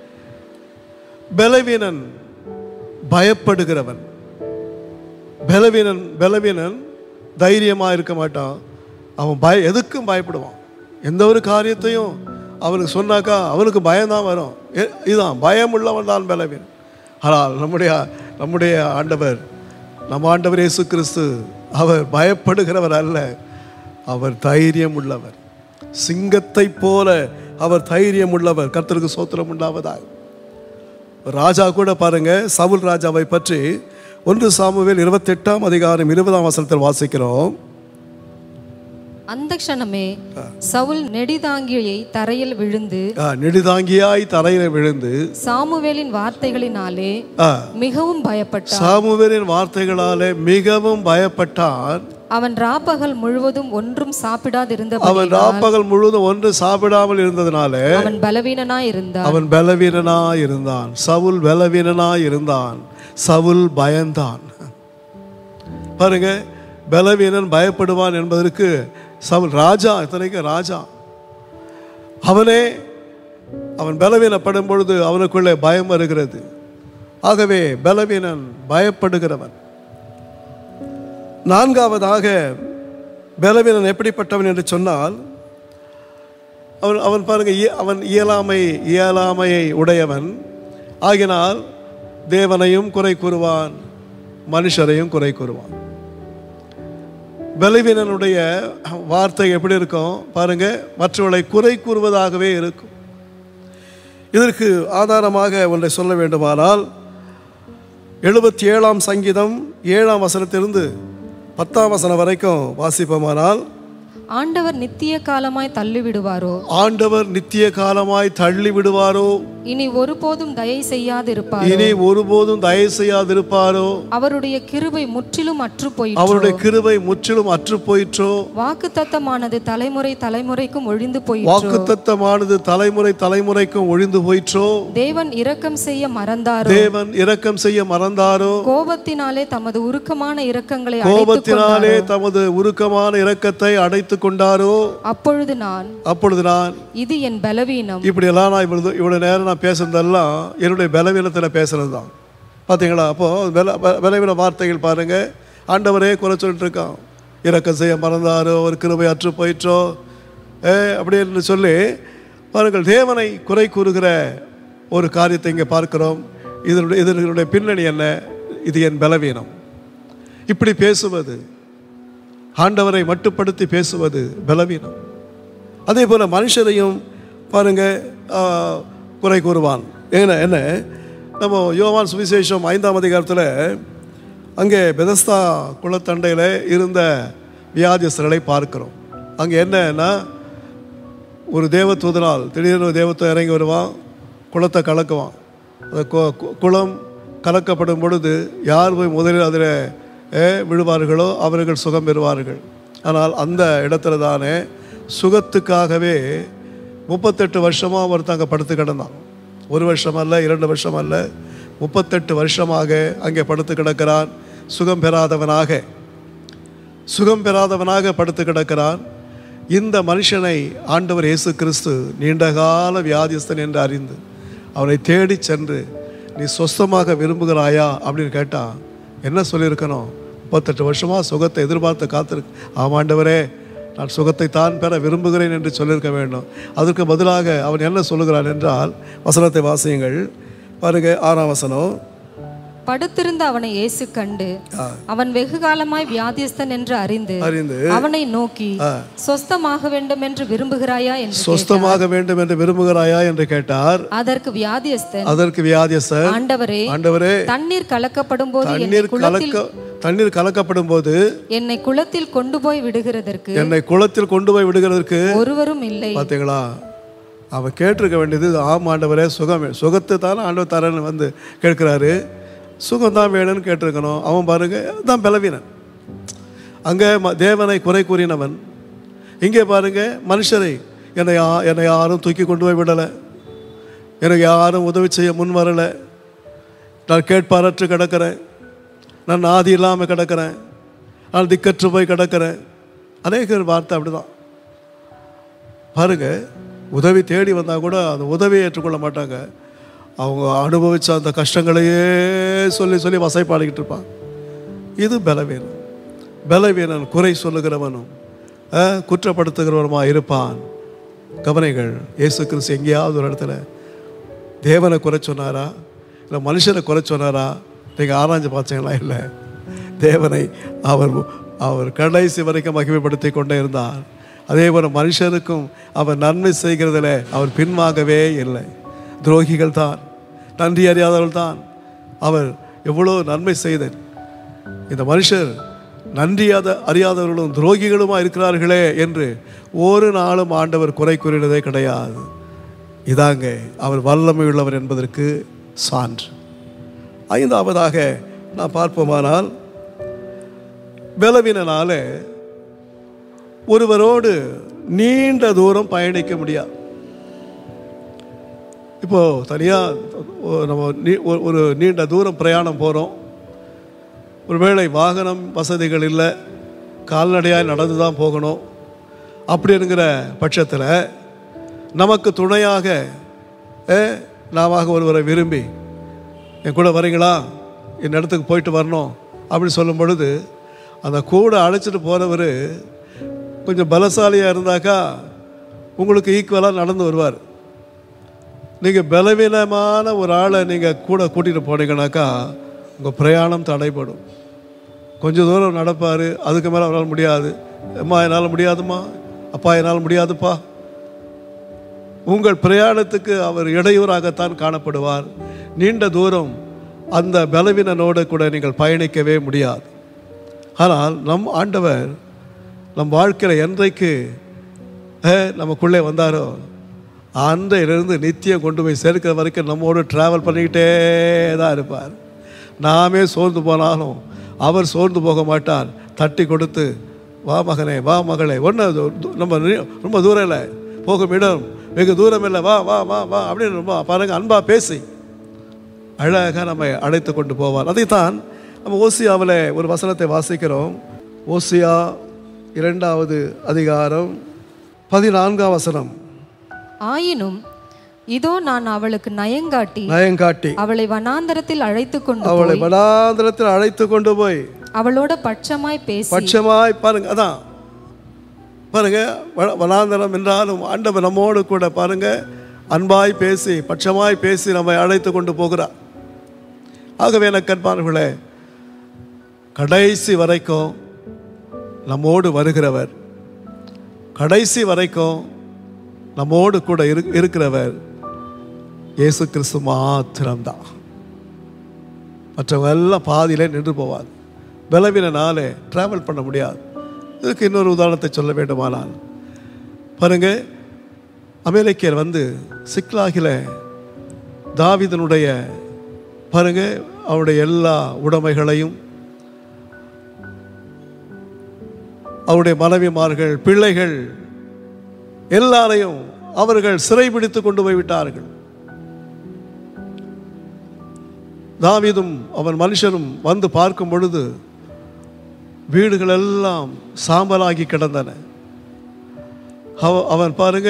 பலவீனன் பயப்படுகிறவன் பலவீனன் பலவீனன் தைரியமாக இருக்க மாட்டான் அவன் பய எதுக்கும் பயப்படுவான் எந்த ஒரு காரியத்தையும் அவனுக்கு சொன்னாக்கா அவனுக்கு பயம்தான் வரும் எ- இதுதான் பயம் உள்ளவன் தான் பலவீனன் ஆனால் நம்முடைய நம்முடைய ஆண்டவர் நம்ம ஆண்டவர் இயேசு கிறிஸ்து அவர் பயப்படுகிறவர் அல்ல அவர் தைரியம் உள்ளவர் சிங்கத்தை போல அவர் தைரியம் உள்ளவர் கர்த்தருக்கு சோத்திரம் உண்டாவதாக ராஜா கூட பாருங்க சவுல் ராஜாவை பற்றி ஒன்று சாமுவேல் இருபத்தெட்டாம் அதிகாரம் இருபதாம் வசனத்தில் வாசிக்கிறோம் அந்த க்ஷணமே சவுல் நெடிதாங்கியை தரையில் விழுந்து ஆ, நெடுதாங்கியாய் தரையில விழுந்து சாமுவேலின் வார்த்தைகளினாலே ஆ, மிகவும் பயப்பட்டான் சாமுவேலின் வார்த்தைகளாலே மிகவும் பயப்பட்டான் அவன் ராப்பகல் முழுவதும் ஒன்றும் சாப்பிடாதிருந்தபடி அவன் ராப்பகல் முழுவதும் ஒன்று சாப்பிடாமல் இருந்ததுனால அவன் பலவீனனாய் இருந்தான் அவன் பலவீனனாய் இருந்தான் சவுல் பலவீனனாய் இருந்தான் சவுல் பயந்தான் பாருங்க பலவீனன் பயப்படுவான் என்பதற்கு சவுல் ராஜா இத்தனைக்கும் ராஜா அவனே அவன் பலவீனப்படும் பொழுது அவனுக்குள்ளே பயம் வருகிறது ஆகவே பலவீனன் பயப்படுகிறவன் நான்காவதாக பலவீனன் எப்படிப்பட்டவன் என்று சொன்னால் அவன் அவன் பாருங்க இய- அவன் இயலாமை இயலாமையை உடையவன் ஆகினால் தேவனையும் குறை கூறுவான் மனுஷரையும் குறை கூறுவான் பலவீனனுடைய வார்த்தை எப்படி இருக்கும் பாருங்க மற்றவர்களை குறை கூறுவதாகவே இருக்கும் இதற்கு ஆதாரமாக ஒன்றை சொல்ல வேண்டுமானால் எழுபத்தி ஏழாம் சங்கீதம் ஏழாம் வசனத்திலிருந்து பத்தாம் வசனம் வரைக்கும் வாசிப்போமானால் ஆண்டவர் நித்திய காலமாய் தள்ளிவிடுவாரோ ஆண்டவர் நித்திய காலமாய் தள்ளி விடுவாரோ இனி ஒருபோதும் தயை செய்யாதிருப்பார் இனி ஒருபோதும் தயவு செய்யாதிருப்பாரோ அவருடைய கிருபை முற்றிலும் அற்று போயிற்று அவருடைய கிருபை முற்றிலும் அற்று போயிற்றோ வாக்குத்தத்தமானது தலைமுறை தலைமுறைக்கும் ஒழிந்து போயிற்று வாக்குத்தத்தமானது தலைமுறை தலைமுறைக்கும் ஒழிந்து போயிற்றோ தேவன் இரக்கம் செய்ய மறந்தாரோ தேவன் இரக்கம் செய்ய மறந்தாரோ கோபத்தினாலே தமது உருக்கமான இரக்கங்களை அடைத்துக் கோபத்தினாலே கொண்டாரோ. தமது உருக்கமான இரக்கத்தை அடைத்து கொண்டாரோ அப்பொழுது நான் அப்பொழுது நான் இது என் பலவீனம் இப்படி எல்லாம் நான் இவ்வளவு இவ்வளவு நேரம் நான் பேசுனதெல்லாம் என்னுடைய பலவீனத்தில் பேசுனது தான் பார்த்தீங்களா அப்போ பல ப- பலவீன வார்த்தைகள் பாருங்க ஆண்டவரே குறை சொல்லிட்டு இருக்கான் இரக்கம் செய்ய மறந்தாரோ ஒரு கிருபை அற்று போயிற்றோ ஏ அப்படின்னு சொல்லி பாருங்கள் தேவனை குறை கூறுகிற ஒரு காரியத்தை இங்கே பார்க்கிறோம் இதனுடைய இதனுடைய பின்னணி என்ன இது என் பலவீனம் இப்படி பேசுவது ஆண்டவரை மட்டுப்படுத்தி பேசுவது பலவீனம் அதே போல மனுஷரையும் பாருங்க ஆ, குறை கூறுவான் என்ன என்ன நம்ம யோவான் சுவிசேஷம் ஐந்தாம் அதிகாரத்தில் அங்கே பெதஸ்தா குளத்தண்டையில் இருந்த வியாதிஸ்தர்களை பார்க்கிறோம் அங்கே என்னன்னா ஒரு தேவதூதனால் திடீர்னு ஒரு தேவத்தை இறங்கி வருவான் குளத்தை கலக்குவான் அந்த கு- கு- குளம் கலக்கப்படும் பொழுது யார் போய் முதலில் அதில் விழுவார்களோ அவர்கள் சுகம் பெறுவார்கள் ஆனால் அந்த இடத்துல தானே சுகத்துக்காகவே முப்பத்தெட்டு வருஷமாக ஒருத்தங்க படுத்து கிடந்தான் ஒரு வருஷம் அல்ல இரண்டு வருஷம் அல்ல முப்பத்தெட்டு வருஷமாக அங்கே படுத்து கிடக்கிறான் சுகம் பெறாதவனாக சுகம் பெறாதவனாக படுத்து கிடக்கிறான் இந்த மனுஷனை ஆண்டவர் இயேசு கிறிஸ்து நீண்டகால வியாதிஸ்தன் என்று அறிந்து அவனை தேடி சென்று நீ சொஸ்தமாக விரும்புகிறாயா அப்படின்னு கேட்டா என்ன சொல்லியிருக்கணும் முப்பத்தெட்டு வருஷமா சுகத்தை எதிர்பார்த்து காத்திருக்கு ஆமாண்டவரே நான் சுகத்தை தான் பெற விரும்புகிறேன் என்று சொல்லியிருக்க வேண்டும் அதற்கு பதிலாக அவன் என்ன சொல்லுகிறான் என்றால் வசனத்தை வாசியுங்கள் பாருங்க ஆறாம் வசனம் படுத்திருந்த அவனை இயேசு கண்டு அவன் வெகு காலமாய் வியாதிஸ்தன் என்று அறிந்து அறிந்து அவனை நோக்கி சொஸ்தமாக வேண்டும் என்று விரும்புகிறாயா என்று சொஸ்தமாக வேண்டும் என்று விரும்புகிறாயா என்று கேட்டார் அதற்கு வியாதியஸ்தன் அதற்கு வியாதியஸ்தர் ஆண்டவரே ஆண்டவரே தண்ணீர் கலக்கப்படும் போது என்னை தண்ணீர் குளத்தில் கலக்க தண்ணீர் கலக்கப்படும் போது என்னை குளத்தில் கொண்டு போய் விடுகிறதற்கு என்னை குளத்தில் கொண்டு போய் விடுகிறதற்கு ஒருவரும் இல்லை பார்த்தீங்களா அவன் கேட்டிருக்க வேண்டியது ஆம் ஆண்டவரே சுகம் வே- சுகத்தை தானே ஆண்டவர் தரேன்னு வந்து கேட்கிறாரு சுகம் தான் வேணும்னு கேட்டிருக்கணும் அவன் பாருங்க தான் பலவீனன் அங்கே ம- தேவனை குறை கூறினவன் இங்கே பாருங்க மனுஷரை என்னை யா என்னை யாரும் தூக்கி கொண்டு போய் விடலை எனக்கு யாரும் உதவி செய்ய முன் வரலை நான் கேட்பாரற்று கிடக்கிறேன் நான் ஆதி இல்லாமல் கிடக்கிறேன் நான் திக்கற்று போய் கிடக்கிறேன் அநேகர் வார்த்தை அப்படிதான் பாருங்க உதவி தேடி வந்தால் கூட அந்த உதவியை ஏற்றுக்கொள்ள மாட்டாங்க அவங்க அனுபவிச்ச அந்த கஷ்டங்களையே சொல்லி சொல்லி வசைப்பாடிக்கிட்டு இருப்பாங்க இது பலவீனம் பலவீனன் குறை சொல்லுகிறவனும் அஹ், குற்றப்படுத்துகிறவனுமா இருப்பான் கவனைகள் இயேசு கிறிஸ்து எங்கேயாவது ஒரு இடத்துல தேவனை குறை சொன்னாரா இல்லை மனுஷனை குறை சொன்னாரா நீங்கள் ஆராய்ஞ்சு பார்த்தீங்களா இல்லை தேவனை அவர் அவர் கடைசி வரைக்கும் மகிமைப்படுத்தி கொண்டே இருந்தார் அதே போல மனுஷருக்கும் அவர் நன்மை செய்கிறதில் அவர் பின்வாங்கவே இல்லை துரோகிகள் தான் நன்றி அறியாதவர்கள் தான் அவர் எவ்வளோ நன்மை செய்த இந்த மனுஷர் நன்றியாத அறியாதவர்களும் துரோகிகளுமா இருக்கிறார்களே என்று ஒரு நாளும் ஆண்டவர் குறை கூறினதே கிடையாது இதாங்க அவர் வல்லமை உள்ளவர் என்பதற்கு சான்று ஐந்தாவதாக நாம் பார்ப்போமானால் பலவீனனால ஒருவரோடு நீண்ட தூரம் பயணிக்க முடியாது இப்போ தனியாக நம்ம நீ- ஒரு- ஒரு நீண்ட தூரம் பிரயாணம் போகிறோம் ஒருவேளை வாகனம் வசதிகள் இல்லை கால்நடையாக நடந்து தான் போகணும் அப்படி இருக்கிற பட்சத்தில் நமக்கு துணையாக அஹ், நாம ஒருவரை விரும்பி என் கூட வரீங்களா என் இடத்துக்கு போயிட்டு வரணும் அப்படி சொல்லும் பொழுது அந்த கூட அழைச்சிட்டு போகிறவர் கொஞ்சம் பலசாலியாக இருந்தாக்கா உங்களுக்கு ஈக்குவலாக நடந்து வருவார் நீங்கள் பலவீனமான ஒரு ஆளை நீங்கள் கூட கூட்டிகிட்டு போனீங்கன்னாக்கா உங்கள் பிரயாணம் தடைப்படும் கொஞ்சம் தூரம் நடப்பார் அதுக்கு மேலே அவரால் முடியாது அம்மா என்னால் முடியாதும்மா அப்பா என்னால் முடியாதுப்பா உங்கள் பிரயாணத்துக்கு அவர் இடையூறாகத்தான் காணப்படுவார் நீண்ட தூரம் அந்த பலவீனனோடு கூட நீங்கள் பயணிக்கவே முடியாது ஆனால் நம் ஆண்டவர் நம் வாழ்க்கையில் என்றைக்கு அஹ், நமக்குள்ளே வந்தாரோ அன்றையிலிருந்து நித்தியம் கொண்டு போய் சேர்க்கிற வரைக்கும் நம்மோடு ட்ராவல் பண்ணிக்கிட்டே தான் இருப்பார் நாமே சோர்ந்து போனாலும் அவர் சோர்ந்து போக மாட்டார் தட்டி கொடுத்து வா மகனே வா மகளே ஒன்று நம்ம நி- ரொம்ப தூரம் இல்லை போகும் இடம் வெகு தூரம் இல்லை வா வா வா வா அப்படின்னு ரொம்ப பாருங்க அன்பா பேசி அழகாக நம்மை அழைத்து கொண்டு போவார் அதைத்தான் நம்ம ஓசியாவில் ஒரு வசனத்தை வாசிக்கிறோம் ஓசியா இரண்டாவது அதிகாரம் பதினான்காம் வசனம் ஆயினும் இதோ நான் அவளுக்கு நயங்காட்டி நயங்காட்டி அவளை வனாந்தரத்தில் அழைத்து கொண்டு அவளை போய் வனாந்திரத்தில் அழைத்து கொண்டு போய் அவளோட பட்சமாய் பேசி பட்சமாய் பாருங்க அதான் பாருங்க வ- வனாந்தரம் என்றாலும் ஆண்டவர் நம்மோடு கூட பாருங்க அன்பாய் பேசி பட்சமாய் பேசி நம்மை அழைத்து கொண்டு போகிறார் ஆகவே எனக்கு கண்பார்களே கடைசி வரைக்கும் நம்மோடு வருகிறவர் கடைசி வரைக்கும் நம்மோடு கூட இரு இருக்கிறவர் இயேசு கிறிஸ்து மாத்திரம்தான் மற்றவங்க எல்லாம் பாதியிலே நின்று போவார் பலவீனனாலே ட்ராவல் பண்ண முடியாது இதுக்கு இன்னொரு உதாரணத்தை சொல்ல வேண்டுமானால் பாருங்க அமெரிக்கர் வந்து சிக்லாகில தாவீதனுடைய பாருங்க அவருடைய எல்லா உடைமைகளையும் அவருடைய மனைவிமார்கள் பிள்ளைகள் எல்லாரையும் அவர்கள் சிறைபிடித்து கொண்டு போய் விட்டார்கள் தாவீதும் அவன் மனுஷனும் வந்து பார்க்கும் பொழுது வீடுகள் எல்லாம் சாம்பலாகி கிடந்தன அவ- அவன் பாருங்க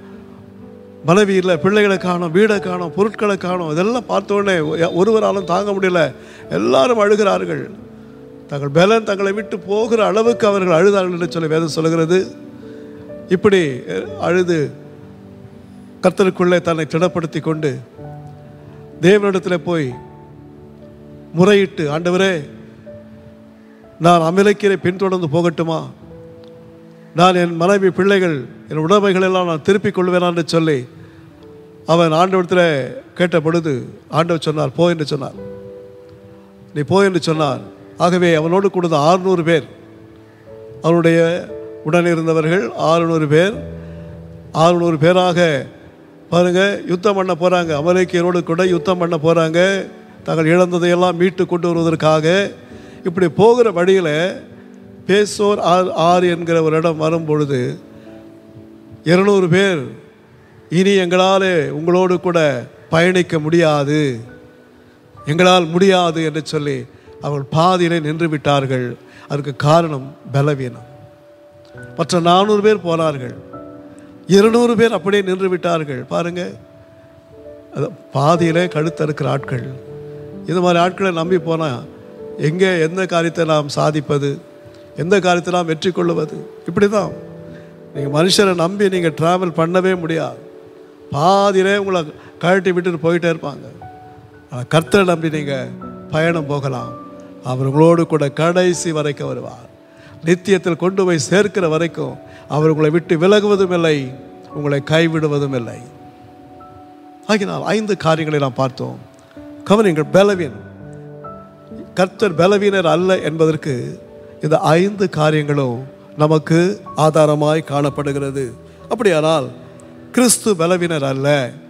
மனைவி இல்லை பிள்ளைகளை காணோம் வீடை காணோம் பொருட்களை காணோம் இதெல்லாம் பார்த்த உடனே ஒருவராலும் தாங்க முடியல எல்லாரும் அழுகிறார்கள் தங்கள் பலன் தங்களை விட்டு போகிற அளவுக்கு அவர்கள் அழுதார்கள் என்று சொல்லி வேதம் சொல்கிறது இப்படி அஹ், அழுது கர்த்தருக்குள்ளே தன்னை திடப்படுத்தி கொண்டு தேவனிடத்தில் போய் முறையிட்டு ஆண்டவரே நான் அமிலக்கீரை பின்தொடர்ந்து போகட்டுமா நான் என் மனைவி பிள்ளைகள் என் உடைமைகள் எல்லாம் நான் திருப்பிக் கொள்வேனா என்று சொல்லி அவன் ஆண்டவரத்தில் கேட்ட பொழுது ஆண்டவர் சொன்னார் போ என்று சொன்னார் நீ போ என்று சொன்னார் ஆகவே அவனோடு கூட ஆறுநூறு பேர் அவனுடைய உடன் இருந்தவர்கள் ஆறுநூறு பேர் ஆறுநூறு பேராக பாருங்க யுத்தம் பண்ண போகிறாங்க அமெரிக்கையரோடு கூட யுத்தம் பண்ண போகிறாங்க தாங்கள் இழந்ததையெல்லாம் மீட்டு கொண்டு வருவதற்காக இப்படி போகிற வழியில் பேசோர் ஆர் ஆறு என்கிற ஒரு இடம் வரும் பொழுது இருநூறு பேர் இனி எங்களால் உங்களோடு கூட பயணிக்க முடியாது எங்களால் முடியாது என்று சொல்லி அவர்கள் பாதியிலே நின்று விட்டார்கள் அதற்கு காரணம் பலவீனம் மற்ற நானூறு பேர் போனார்கள் இருநூறு பேர் அப்படியே நின்று விட்டார்கள் பாருங்க அது பாதியிலே கழுத்தறுக்கிற ஆட்கள் இது மாதிரி ஆட்களை நம்பி போனால் எங்கே எந்த காரியத்தை நாம் சாதிப்பது எந்த காரியத்தை நாம் வெற்றி கொள்ளுவது இப்படி தான் நீங்கள் மனுஷரை நம்பி நீங்கள் ட்ராவல் பண்ணவே முடியாது பாதியிலே உங்களை கழட்டி விட்டுட்டு போயிட்டே இருப்பாங்க ஆனால் கர்த்தரை நம்பி நீங்கள் பயணம் போகலாம் அவர் உங்களோடு கூட கடைசி வரைக்கும் வருவார் நித்தியத்தில் கொண்டு போய் சேர்க்கிற வரைக்கும் அவர் உங்களை விட்டு விலகுவதும் இல்லை உங்களை கைவிடுவதும் இல்லை ஆகினால் ஐந்து காரியங்களை நாம் பார்த்தோம் கவனிங்கள் பலவீனம் கர்த்தர் பலவீனர் அல்ல என்பதற்கு இந்த ஐந்து காரியங்களும் நமக்கு ஆதாரமாய் காணப்படுகிறது அப்படியானால் கிறிஸ்து பலவீனர் அல்ல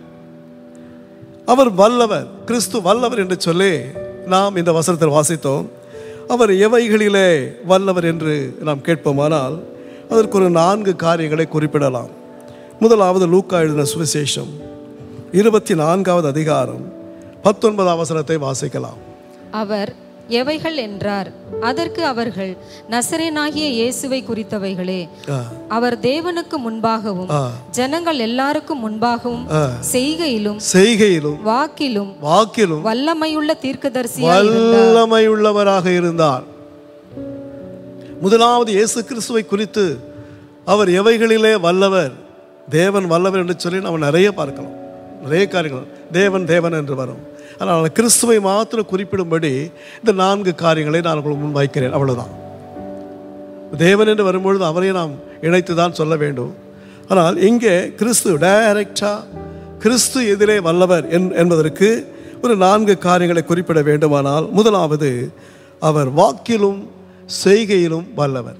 அவர் வல்லவர் கிறிஸ்து வல்லவர் என்று சொல்லி நாம் இந்த வசனத்தில் வாசித்தோம் அவர் எவைகளிலே வல்லவர் என்று நாம் கேட்போமானால் அதற்கு ஒரு நான்கு காரியங்களை குறிப்பிடலாம் முதலாவது லூக்கா எழுதின சுவிசேஷம் இருபத்தி நான்காவது அதிகாரம் பத்தொன்பதாம் வசனத்தை வாசிக்கலாம் அவர் எவைகள் என்றார் அதற்கு அவர்கள் நசரேனாகிய இயேசுவை குறித்தவைகளே ஆ, அவர் தேவனுக்கு முன்பாகவும் ஜனங்கள் எல்லாருக்கும் முன்பாகவும் செய்கையிலும் செய்கையிலும் வாக்கிலும் வாக்கிலும் வல்லமையுள்ள தீர்க்கதரிசி வல்லமையுள்ளவராக இருந்தார் முதலாவது இயேசு கிறிஸ்துவை குறித்து அவர் எவைகளிலே வல்லவர் தேவன் வல்லவர் என்று சொல்லி நம்ம நிறைய பார்க்கலாம் நிறைய காரியங்கள் தேவன் தேவன் என்று வரும் ஆனால் கிறிஸ்துவை மாத்திரம் குறிப்பிடும்படி இந்த நான்கு காரியங்களை நான் உங்களுக்கு முன் வைக்கிறேன் அவ்வளவுதான் தேவன் என்று வரும்பொழுது அவரை நாம் இணைத்து தான் சொல்ல வேண்டும் ஆனால் இங்கே கிறிஸ்து டைரக்டா கிறிஸ்து எதிரே வல்லவர் என் என்பதற்கு ஒரு நான்கு காரியங்களை குறிப்பிட வேண்டுமானால் முதலாவது அவர் வாக்கிலும் செய்கையிலும் வல்லவர்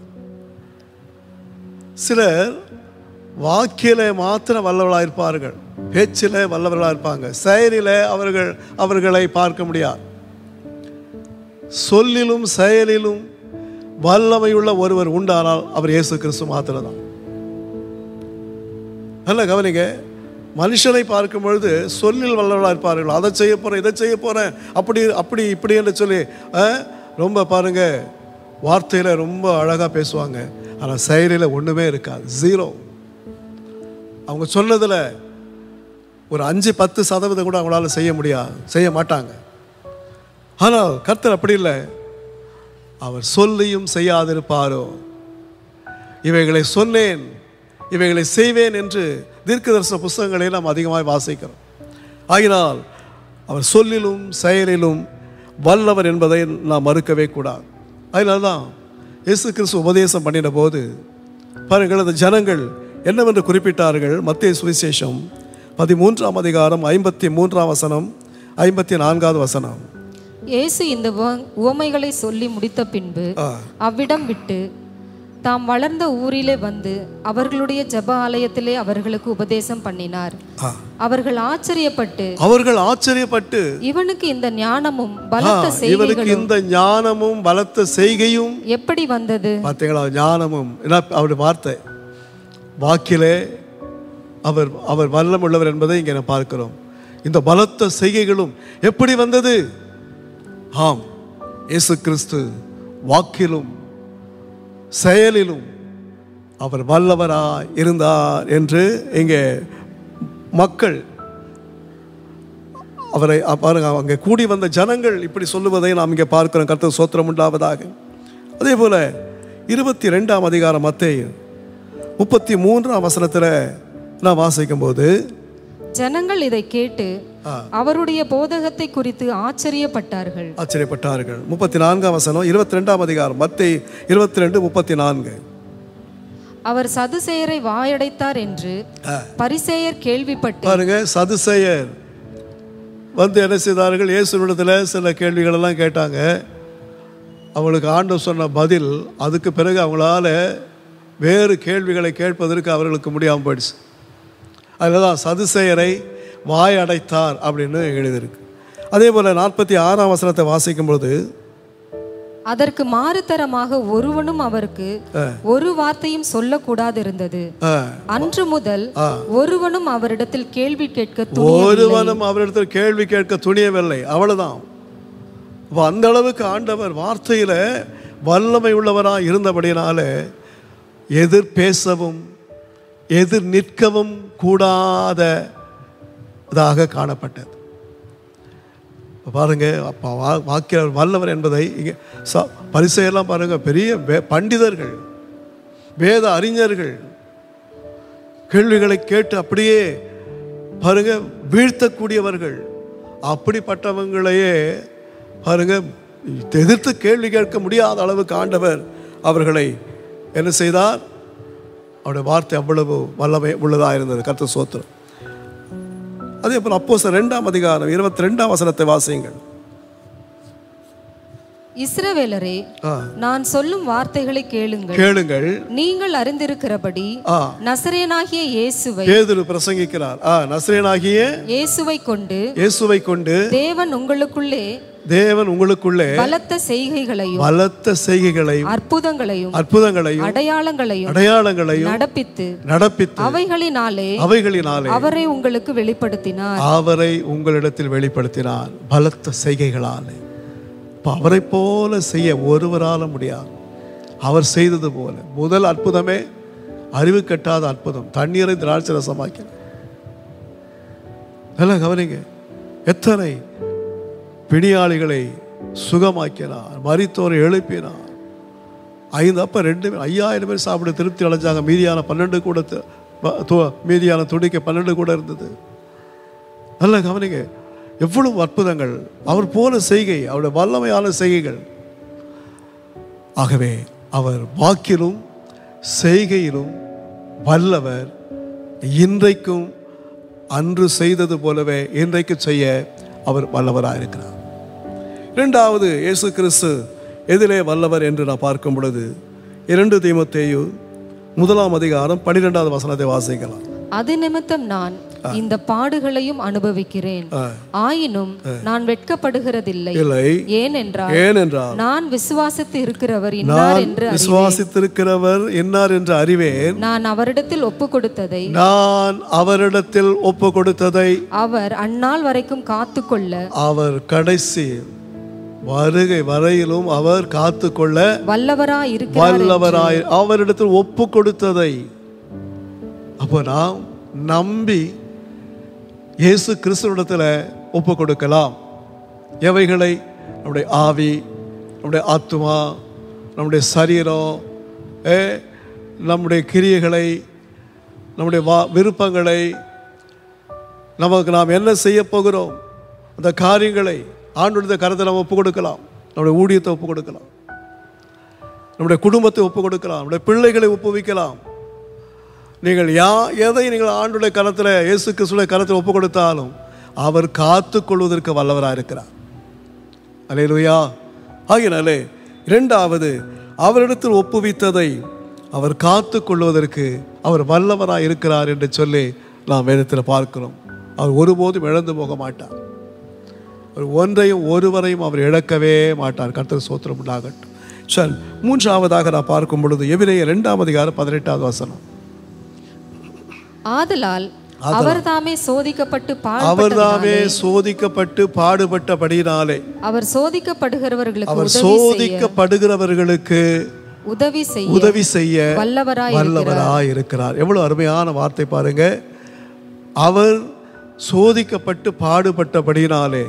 சிலர் வாக்கில மாத்திரம் வல்லவர்களாக இருப்பார்கள் பேச்சில் வல்லவர்களாக இருப்பாங்க செயலில் அவர்கள் அவர்களை பார்க்க முடியாது சொல்லிலும் செயலிலும் வல்லமையுள்ள ஒருவர் உண்டானால் அவர் இயேசு கிறிஸ்து மாத்திரம்தான் நல்ல கவனிங்க மனுஷனை பார்க்கும் பொழுது சொல்லில் வல்லவர்களாக இருப்பார்கள் அதை செய்ய போகிறேன் இதை செய்ய போகிறேன் அப்படி அப்படி இப்படி என்று சொல்லி அஹ், ரொம்ப பாருங்க வார்த்தையில் ரொம்ப அழகாக பேசுவாங்க ஆனால் செயலில் ஒன்றுமே இருக்காது ஜீரோ அவங்க சொன்னதில் ஒரு அஞ்சு பத்து சதவீதம் கூட அவங்களால செய்ய முடியாது செய்ய மாட்டாங்க ஆனால் கர்த்தர் அப்படி இல்லை அவர் சொல்லியும் செய்யாதிருப்பாரோ இவைகளை சொன்னேன் இவைகளை செய்வேன் என்று தீர்க்கதரிசன புஸ்தகங்களை நாம் அதிகமாக வாசிக்கிறோம் ஆகினால் அவர் சொல்லிலும் செயலிலும் வல்லவர் என்பதை நாம் மறுக்கவே கூடாது அதனால தான் இயேசு கிறிஸ்து உபதேசம் பண்ணின போது பாருங்கள் அந்த ஜனங்கள் என்னவென்று குறிப்பிட்டார்கள் மத்திய சுவிசேஷம் பதிமூன்றாம் அதிகாரம் ஐம்பத்தி மூன்றாம் வசனம் ஐம்பத்தி நான்காவது வசனம் இயேசு இந்த உவ- உவமைகளை சொல்லி முடித்த பின்பு ஆ. அவ்விடம் விட்டு தாம் வளர்ந்த ஊரிலே வந்து அவர்களுடைய ஜெப ஆலயத்திலே அவர்களுக்கு உபதேசம் பண்ணினார் ஆ. அவர்கள் ஆச்சரியப்பட்டு அவர்கள் ஆச்சரியப்பட்டு இவனுக்கு இந்த ஞானமும் பலத்த ஆ, இவருக்கு செய்கைகளும் இந்த ஞானமும் பலத்த செய்கையும் எப்படி வந்தது பார்த்தீங்களா ஞானமும் என்ன அவருடைய வார்த்தை வாக்கிலே அவர் அவர் வல்லம் உள்ளவர் என்பதை இங்கே நாம் பார்க்கிறோம் இந்த பலத்த செய்கைகளும் எப்படி வந்தது ஆம் இயேசு கிறிஸ்து வாக்கிலும் செயலிலும் அவர் வல்லவராய் இருந்தார் என்று இங்கே மக்கள் அவரை அ- பாருங்க அங்கே கூடி வந்த ஜனங்கள் இப்படி சொல்லுவதை நாம் இங்கே பார்க்கிறோம் கர்த்தர் சோத்திரம் உண்டாவதாக அதே போல இருபத்தி ரெண்டாம் அதிகாரம் மத்தேயு முப்பத்தி மூன்றாம் வசனத்தில் நான் வாசிக்கும் போது ஜனங்கள் இதை கேட்டு ஆ. அவருடைய போதகத்தை குறித்து ஆச்சரியப்பட்டார்கள் ஆச்சரியப்பட்டார்கள் முப்பத்தி நான்காம் வசனம் இருபத்தி ரெண்டாம் அதிகாரம் மத்தை இருபத்தி ரெண்டு முப்பத்தி நான்கு அவர் சதுசேயரை வாயடைத்தார் என்று பரிசேயர் கேள்விப்பட்டு பாருங்க சதுசேயர் வந்து என்ன செய்தார்கள் இயேசுவிடத்தில் சில கேள்விகளெல்லாம் கேட்டாங்க அவங்களுக்கு ஆண்டவர் சொன்ன பதில் அதுக்கு பிறகு அவங்களால வேறு கேள்விகளை கேட்பதற்கு அவர்களுக்கு முடியாமல் போயிடுச்சு அதில் தான் சதுசேயரை வாய் அடைத்தார் அப்படின்னு எழுதியிருக்கு அதே போல் நாற்பத்தி ஆறாம் வசனத்தை வாசிக்கும் பொழுது அதற்கு மாறுதரமாக ஒருவனும் அவருக்கு ஒரு வார்த்தையும் சொல்லக்கூடாது இருந்தது ஆ, அன்று முதல் ஒருவனும் அவரிடத்தில் கேள்வி கேட்க துணியவில்லை ஒருவனும் அவரிடத்தில் கேள்வி கேட்க துணியவில்லை அவ்வளவுதான் அப்ப அந்த அளவுக்கு ஆண்டவர் வார்த்தையில வல்லமை உள்ளவராக இருந்தபடினால எதிர் பேசவும் எதிர் நிற்கவும் கூடாததாக காணப்பட்டது இப்ப பாருங்க அப்பா வா வாக்கியர் வல்லவர் என்பதை இங்கே ச பரிசையெல்லாம் பாருங்க பெரிய வே- பண்டிதர்கள் வேத அறிஞர்கள் கேள்விகளை கேட்டு அப்படியே பாருங்க வீழ்த்தக்கூடியவர்கள் அப்படிப்பட்டவங்களையே பாருங்க எதிர்த்து கேள்வி கேட்க முடியாத அளவுக்கு ஆண்டவர் அவர்களை என்ன செய்தார் அவருடைய வார்த்தை அவ்வளவு வல்லமை உள்ளதாக இருந்தது கர்த்த சோத்திரம் அதே போல் அப்போ ரெண்டாம் அதிகாரம் இருபத்தி ரெண்டாம் வசனத்தை வாசியுங்கள் இஸ்ரவேலரே ஆ. நான் சொல்லும் வார்த்தைகளை கேளுங்கள் கேளுங்கள் நீங்கள் அறிந்திருக்கிறபடி ஆ நசரேனாகிய இயேசுவை பேதுரு பிரசங்கிக்கிறார் ஆ நஸ்ரேனாகிய இயேசுவை கொண்டு இயேசுவை கொண்டு தேவன் உங்களுக்குள்ளே தேவன் உங்களுக்குள்ளே பலத்த செய்கைகளையும் பலத்த செய்கைகளையும் அற்புதங்களையும் அற்புதங்களையும் அடையாளங்களையும் அடையாளங்களையும் நடப்பித்து நடப்பித்து அவைகளினாலே அவைகளினாலே அவரை உங்களுக்கு வெளிப்படுத்தினார் அவரை உங்களிடத்தில் வெளிப்படுத்தினார் பலத்த செய்கைகளாலே இப்ப அவரை போல செய்ய ஒருவரால முடியாது அவர் செய்தது போல முதல் அற்புதமே அறிவு கட்டாத அற்புதம் தண்ணீரை திராட்சை ரசமாக்கினார் நல்லா கவனிங்க எத்தனை பிணியாளிகளை சுகமாக்கினார் மரித்தோரை எழுப்பினார் ஐந்து அப்ப ரெண்டு பேர் ஐயாயிரம் பேர் சாப்பிட திருப்தி அடைஞ்சாங்க மீதியான பன்னெண்டு கூட து- ப- து- மீதியான துடிக்க பன்னெண்டு கூட இருந்தது நல்லா கவனிங்க எவ்வளவு அற்புதங்கள் அவர் போல செய்கை அவருடைய வல்லமையான செய்கைகள் ஆகவே அவர் வாக்கிலும் செய்கையிலும் வல்லவர் இன்றைக்கும் அன்று செய்தது போலவே இன்றைக்கு செய்ய அவர் வல்லவராக இருக்கிறார் இரண்டாவது இயேசு கிறிஸ்து எதிலே வல்லவர் என்று நான் பார்க்கும் பொழுது இரண்டு தீமத்தேயு முதலாம் அதிகாரம் பன்னிரெண்டாவது வசனத்தை வாசிக்கலாம் அது நிமித்தம் நான் இந்த பாடுகளையும் அனுபவிக்கிறேன் ஆ. ஆயினும் நான் வெட்கப்படுகிறதில்லை இல்லை ஏனென்றால் ஏனென்றால் நான் விசுவாசித்து இருக்கிறவர் இன்னார் நான் என்று அறிவேன். விசுவாசித்திருக்கிறவர் இன்னார் என்று அறிவேன் நான் அவரிடத்தில் ஒப்பு கொடுத்ததை நான் அவரிடத்தில் ஒப்பு கொடுத்ததை அவர் அந்நாள் வரைக்கும் காத்துக்கொள்ள அவர் கடைசி வருகை வரையிலும் அவர் காத்து கொள்ள வல்லவராய் இருக்கிறார் வல்லவராய் அவரிடத்தில் ஒப்பு கொடுத்ததை அப்போ நாம் நம்பி இயேசு கிறிஸ்துவிடத்தில் ஒப்பு கொடுக்கலாம் எவைகளை நம்முடைய ஆவி நம்முடைய ஆத்துமா நம்முடைய சரீரம் ஏ, நம்முடைய கிரியைகளை நம்முடைய வா விருப்பங்களை நமக்கு நாம் என்ன செய்ய போகிறோம் அந்த காரியங்களை ஆண்டுடைய கருத்தை நம்ம ஒப்பு கொடுக்கலாம் நம்முடைய ஊழியத்தை ஒப்பு கொடுக்கலாம் நம்முடைய குடும்பத்தை ஒப்பு கொடுக்கலாம் நம்முடைய பிள்ளைகளை ஒப்புவிக்கலாம் நீங்கள் யா எதை நீங்கள் ஆண்டுடைய கரத்தில் இயேசு கிறிஸ்துடைய கரத்தில் ஒப்பு கொடுத்தாலும் அவர் காத்து கொள்வதற்கு வல்லவராக இருக்கிறார் அலையலுயா ஆகினாலே இரண்டாவது அவரிடத்தில் ஒப்புவித்ததை அவர் காத்து கொள்வதற்கு அவர் வல்லவராக இருக்கிறார் என்று சொல்லி நாம் வேதத்தில் பார்க்கிறோம் அவர் ஒருபோதும் இழந்து போக மாட்டார் அவர் ஒன்றையும் ஒருவரையும் அவர் இழக்கவே மாட்டார் கர்த்தர் சோத்திரம் உண்டாகட்டும் சரி மூன்றாவதாக நான் பார்க்கும் பொழுது எபிரேய இரண்டாம் அதிகாரம் பதினெட்டாவது வசனம் ஆதலால் அவர் தாமே சோதிக்கப்பட்டு அவர்தாமே பாடுபட்டதினாலே சோதிக்கப்பட்டு பாடுபட்டபடினாலே அவர் சோதிக்கப்படுகிறவர்களுக்கு அவர் உதவி செய்ய சோதிக்கப்படுகிறவர்களுக்கு உதவி செய்ய உதவி செய்ய வல்லவராய் வல்லவராய் இருக்கிறார் எவ்வளவு அருமையான வார்த்தை பாருங்க அவர் சோதிக்கப்பட்டு பாடுபட்டபடினாலே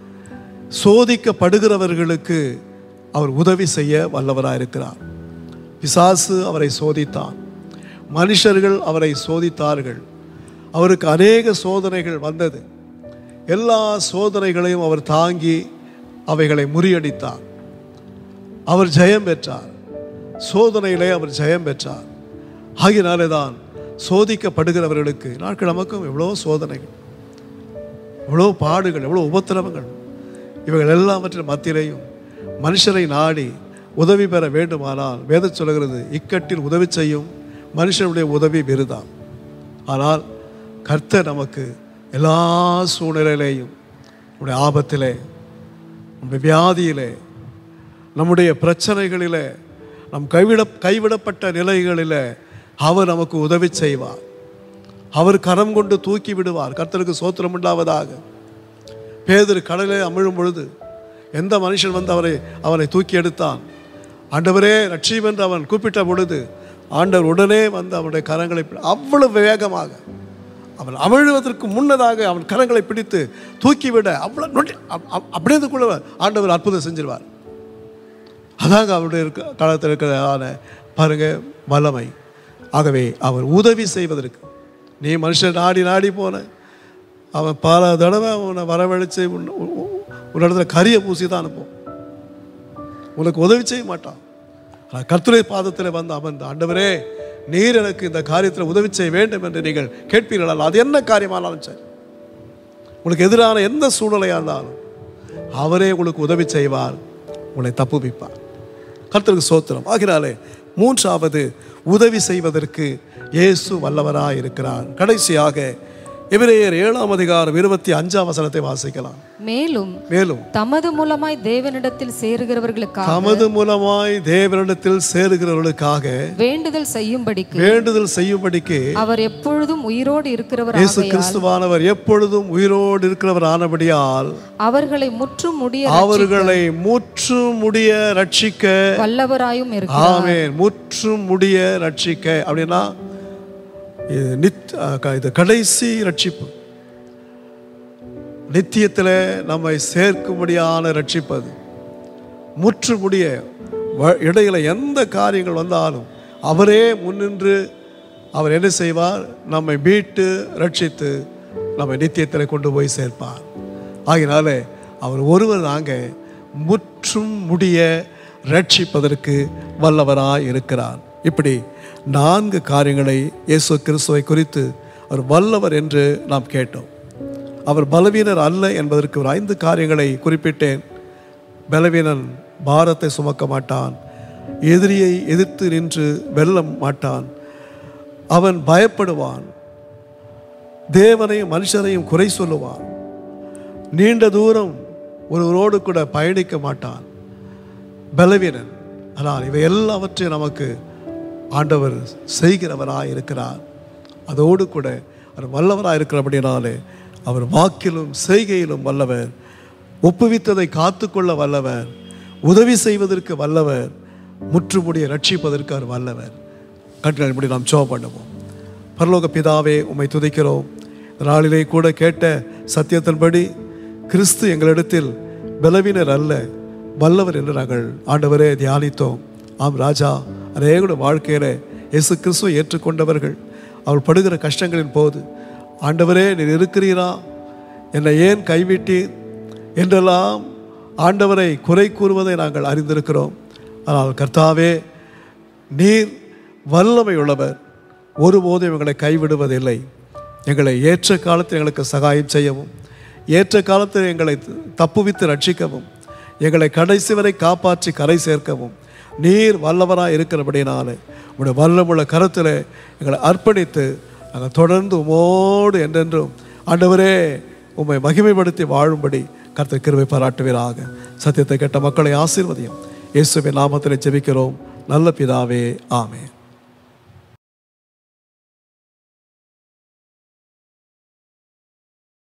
சோதிக்கப்படுகிறவர்களுக்கு அவர் உதவி செய்ய வல்லவராய் இருக்கிறார் பிசாசு அவரை சோதித்தான் மனுஷர்கள் அவரை சோதித்தார்கள் அவருக்கு அநேக சோதனைகள் வந்தது எல்லா சோதனைகளையும் அவர் தாங்கி அவைகளை முறியடித்தார் அவர் ஜெயம் பெற்றார் சோதனையிலே அவர் ஜெயம் பெற்றார் ஆகினாலே தான் சோதிக்கப்படுகிறவர்களுக்கு நாட்கள் நமக்கும் எவ்வளோ சோதனைகள் எவ்வளோ பாடுகள் எவ்வளோ உபத்திரவங்கள் இவைகள் எல்லாவற்றின் மத்தியிலையும் மனுஷரை நாடி உதவி பெற வேண்டுமானால் வேதம் சொல்கிறது இக்கட்டில் உதவி செய்யும் மனுஷனுடைய உதவி விருதாம் ஆனால் கர்த்தர் நமக்கு எல்லா சூழ்நிலையிலையும் நம்முடைய ஆபத்திலே நம்முடைய வியாதியிலே நம்முடைய பிரச்சனைகளிலே நம் கைவிட கைவிடப்பட்ட நிலைகளிலே அவர் நமக்கு உதவி செய்வார் அவர் கரம் கொண்டு தூக்கி விடுவார் கர்த்தருக்கு சோத்திரம் உண்டாவதாக பேதர் கடலிலே அமிழும் பொழுது எந்த மனுஷன் வந்து அவரை அவனை தூக்கி எடுத்தான் ஆண்டவரே ரட்சியம் என்று அவன் கூப்பிட்ட பொழுது ஆண்டவர் உடனே வந்து அவனுடைய கரங்களை பி- அவ்வளவு வேகமாக அவன் அமிழ்வதற்கு முன்னதாக அவன் கரங்களை பிடித்து தூக்கிவிட அவ்வளவு நொடி அப்- அப்- அப்படியே அதுக்குள்ள ஆண்டவர் அற்புதம் செஞ்சிருவார் அதாங்க அவருடைய இருக்க காலத்தில் இருக்கிறதான பாருங்க வல்லமை ஆகவே அவர் உதவி செய்வதற்கு நீ மனுஷன் நாடி நாடி போன அவன் பல தடவை அவனை வரவழைச்சு உன் உன்னிடத்துல கரிய பூசி தான் அனுப்பும் உனக்கு உதவி செய்ய மாட்டான் ஆனால் கர்த்தருடைய பாதத்தில் வந்து அமர்ந்து ஆண்டவரே நீர் எனக்கு இந்த காரியத்தில் உதவி செய்ய வேண்டும் என்று நீங்கள் கேட்பீர்களால் அது என்ன காரியமானாலும் சரி உங்களுக்கு எதிரான எந்த சூழ்நிலையாக இருந்தாலும் அவரே உங்களுக்கு உதவி செய்வார் உங்களை தப்புவிப்பார் கர்த்தருக்கு சோத்திரம் ஆகினாலே மூன்றாவது உதவி செய்வதற்கு இயேசு வல்லவராய் இருக்கிறார் கடைசியாக எபிரேயர் ஏழாம் அதிகாரம் இருபத்தி அஞ்சாம் வசனத்தை வாசிக்கலாம் மேலும் மேலும் தமது மூலமாய் தேவனிடத்தில் சேருகிறவர்களுக்காக தமது மூலமாய் தேவனிடத்தில் சேருகிறவர்களுக்காக வேண்டுதல் செய்யும்படிக்கு வேண்டுதல் செய்யும்படிக்கு அவர் எப்பொழுதும் உயிரோடு இருக்கிறவர் இயேசு ஆகையால் கிறிஸ்துவானவர் எப்பொழுதும் உயிரோடு இருக்கிறவர் ஆனபடியால் அவர்களை முற்றும் முடிய அவர்களை முற்றும் முடிய ரட்சிக்க வல்லவராயும் இருக்கிறார் ஆமென் முற்றும் முடிய ரட்சிக்க அப்படின்னா இது நித் அஹ் க- இது கடைசி ரட்சிப்பு நித்தியத்தில் நம்மை சேர்க்கும்படியான ரட்சிப்பது முற்று முடிய வ- இடையில எந்த காரியங்கள் வந்தாலும் அவரே முன்னின்று அவர் என்ன செய்வார் நம்மை மீட்டு ரட்சித்து நம்மை நித்தியத்தில் கொண்டு போய் சேர்ப்பார் ஆகினாலே அவர் ஒருவர் நாங்கள் முற்றும் முடிய ரட்சிப்பதற்கு வல்லவராய் இருக்கிறார் இப்படி நான்கு காரியங்களை இயேசு கிறிஸ்துவை குறித்து அவர் வல்லவர் என்று நாம் கேட்டோம் அவர் பலவீனர் அல்ல என்பதற்கு ஒரு ஐந்து காரியங்களை குறிப்பிட்டேன் பலவீனன் பாரத்தை சுமக்க மாட்டான் எதிரியை எதிர்த்து நின்று வெல்ல மாட்டான் அவன் பயப்படுவான் தேவனையும் மனுஷரையும் குறை சொல்லுவான் நீண்ட தூரம் ஒருவரோடு கூட பயணிக்க மாட்டான் பலவீனன் ஆனால் இவை எல்லாவற்றையும் நமக்கு ஆண்டவர் செய்கிறவராய் இருக்கிறார் அதோடு கூட அவர் வல்லவராய் இருக்கிறபடினாலே அவர் வாக்கிலும் செய்கையிலும் வல்லவர் ஒப்புவித்ததை காத்துக்கொள்ள வல்லவர் உதவி செய்வதற்கு வல்லவர் முற்றுமுடிய ரட்சிப்பதற்கு அவர் வல்லவர் கண்கள் இப்படி நாம் ஜோம் பண்ணுவோம் பரலோக பிதாவே உம்மை துதிக்கிறோம் இந்த நாளிலே கூட கேட்ட சத்தியத்தின்படி கிறிஸ்து எங்களிடத்தில் பலவீனர் அல்ல வல்லவர் என்று நாங்கள் ஆண்டவரே தியானித்தோம் ஆம் ராஜா அநேகுடைய வாழ்க்கையில இயேசு கிறிஸ்துவை ஏற்றுக்கொண்டவர்கள் அவர் படுகிற கஷ்டங்களின் போது ஆண்டவரே நீர் இருக்கிறீரா என்னை ஏன் கைவிட்டீர் என்றெல்லாம் ஆண்டவரை குறை கூறுவதை நாங்கள் அறிந்திருக்கிறோம் ஆனால் கர்த்தாவே நீர் வல்லமை உள்ளவர் ஒருபோதும் எங்களை கைவிடுவதில்லை எங்களை ஏற்ற காலத்தில் எங்களுக்கு சகாயம் செய்யவும் ஏற்ற காலத்தில் எங்களை தப்புவித்து ரட்சிக்கவும் எங்களை கடைசி வரை காப்பாற்றி கரை சேர்க்கவும் நீர் வல்லவராக இருக்கிறபடினாலே உங்களுடைய வல்லமுள்ள கருத்தில் எங்களை அர்ப்பணித்து நாங்கள் தொடர்ந்து உமோடு என்றென்றும் ஆண்டவரே உம்மை மகிமைப்படுத்தி வாழும்படி கர்த்தர் கிருபை பாராட்டுவீராக சத்தியத்தை கேட்ட மக்களை ஆசீர்வதியும் இயேசுவின் நாமத்தில் ஜெபிக்கிறோம் நல்ல பிதாவே ஆமென்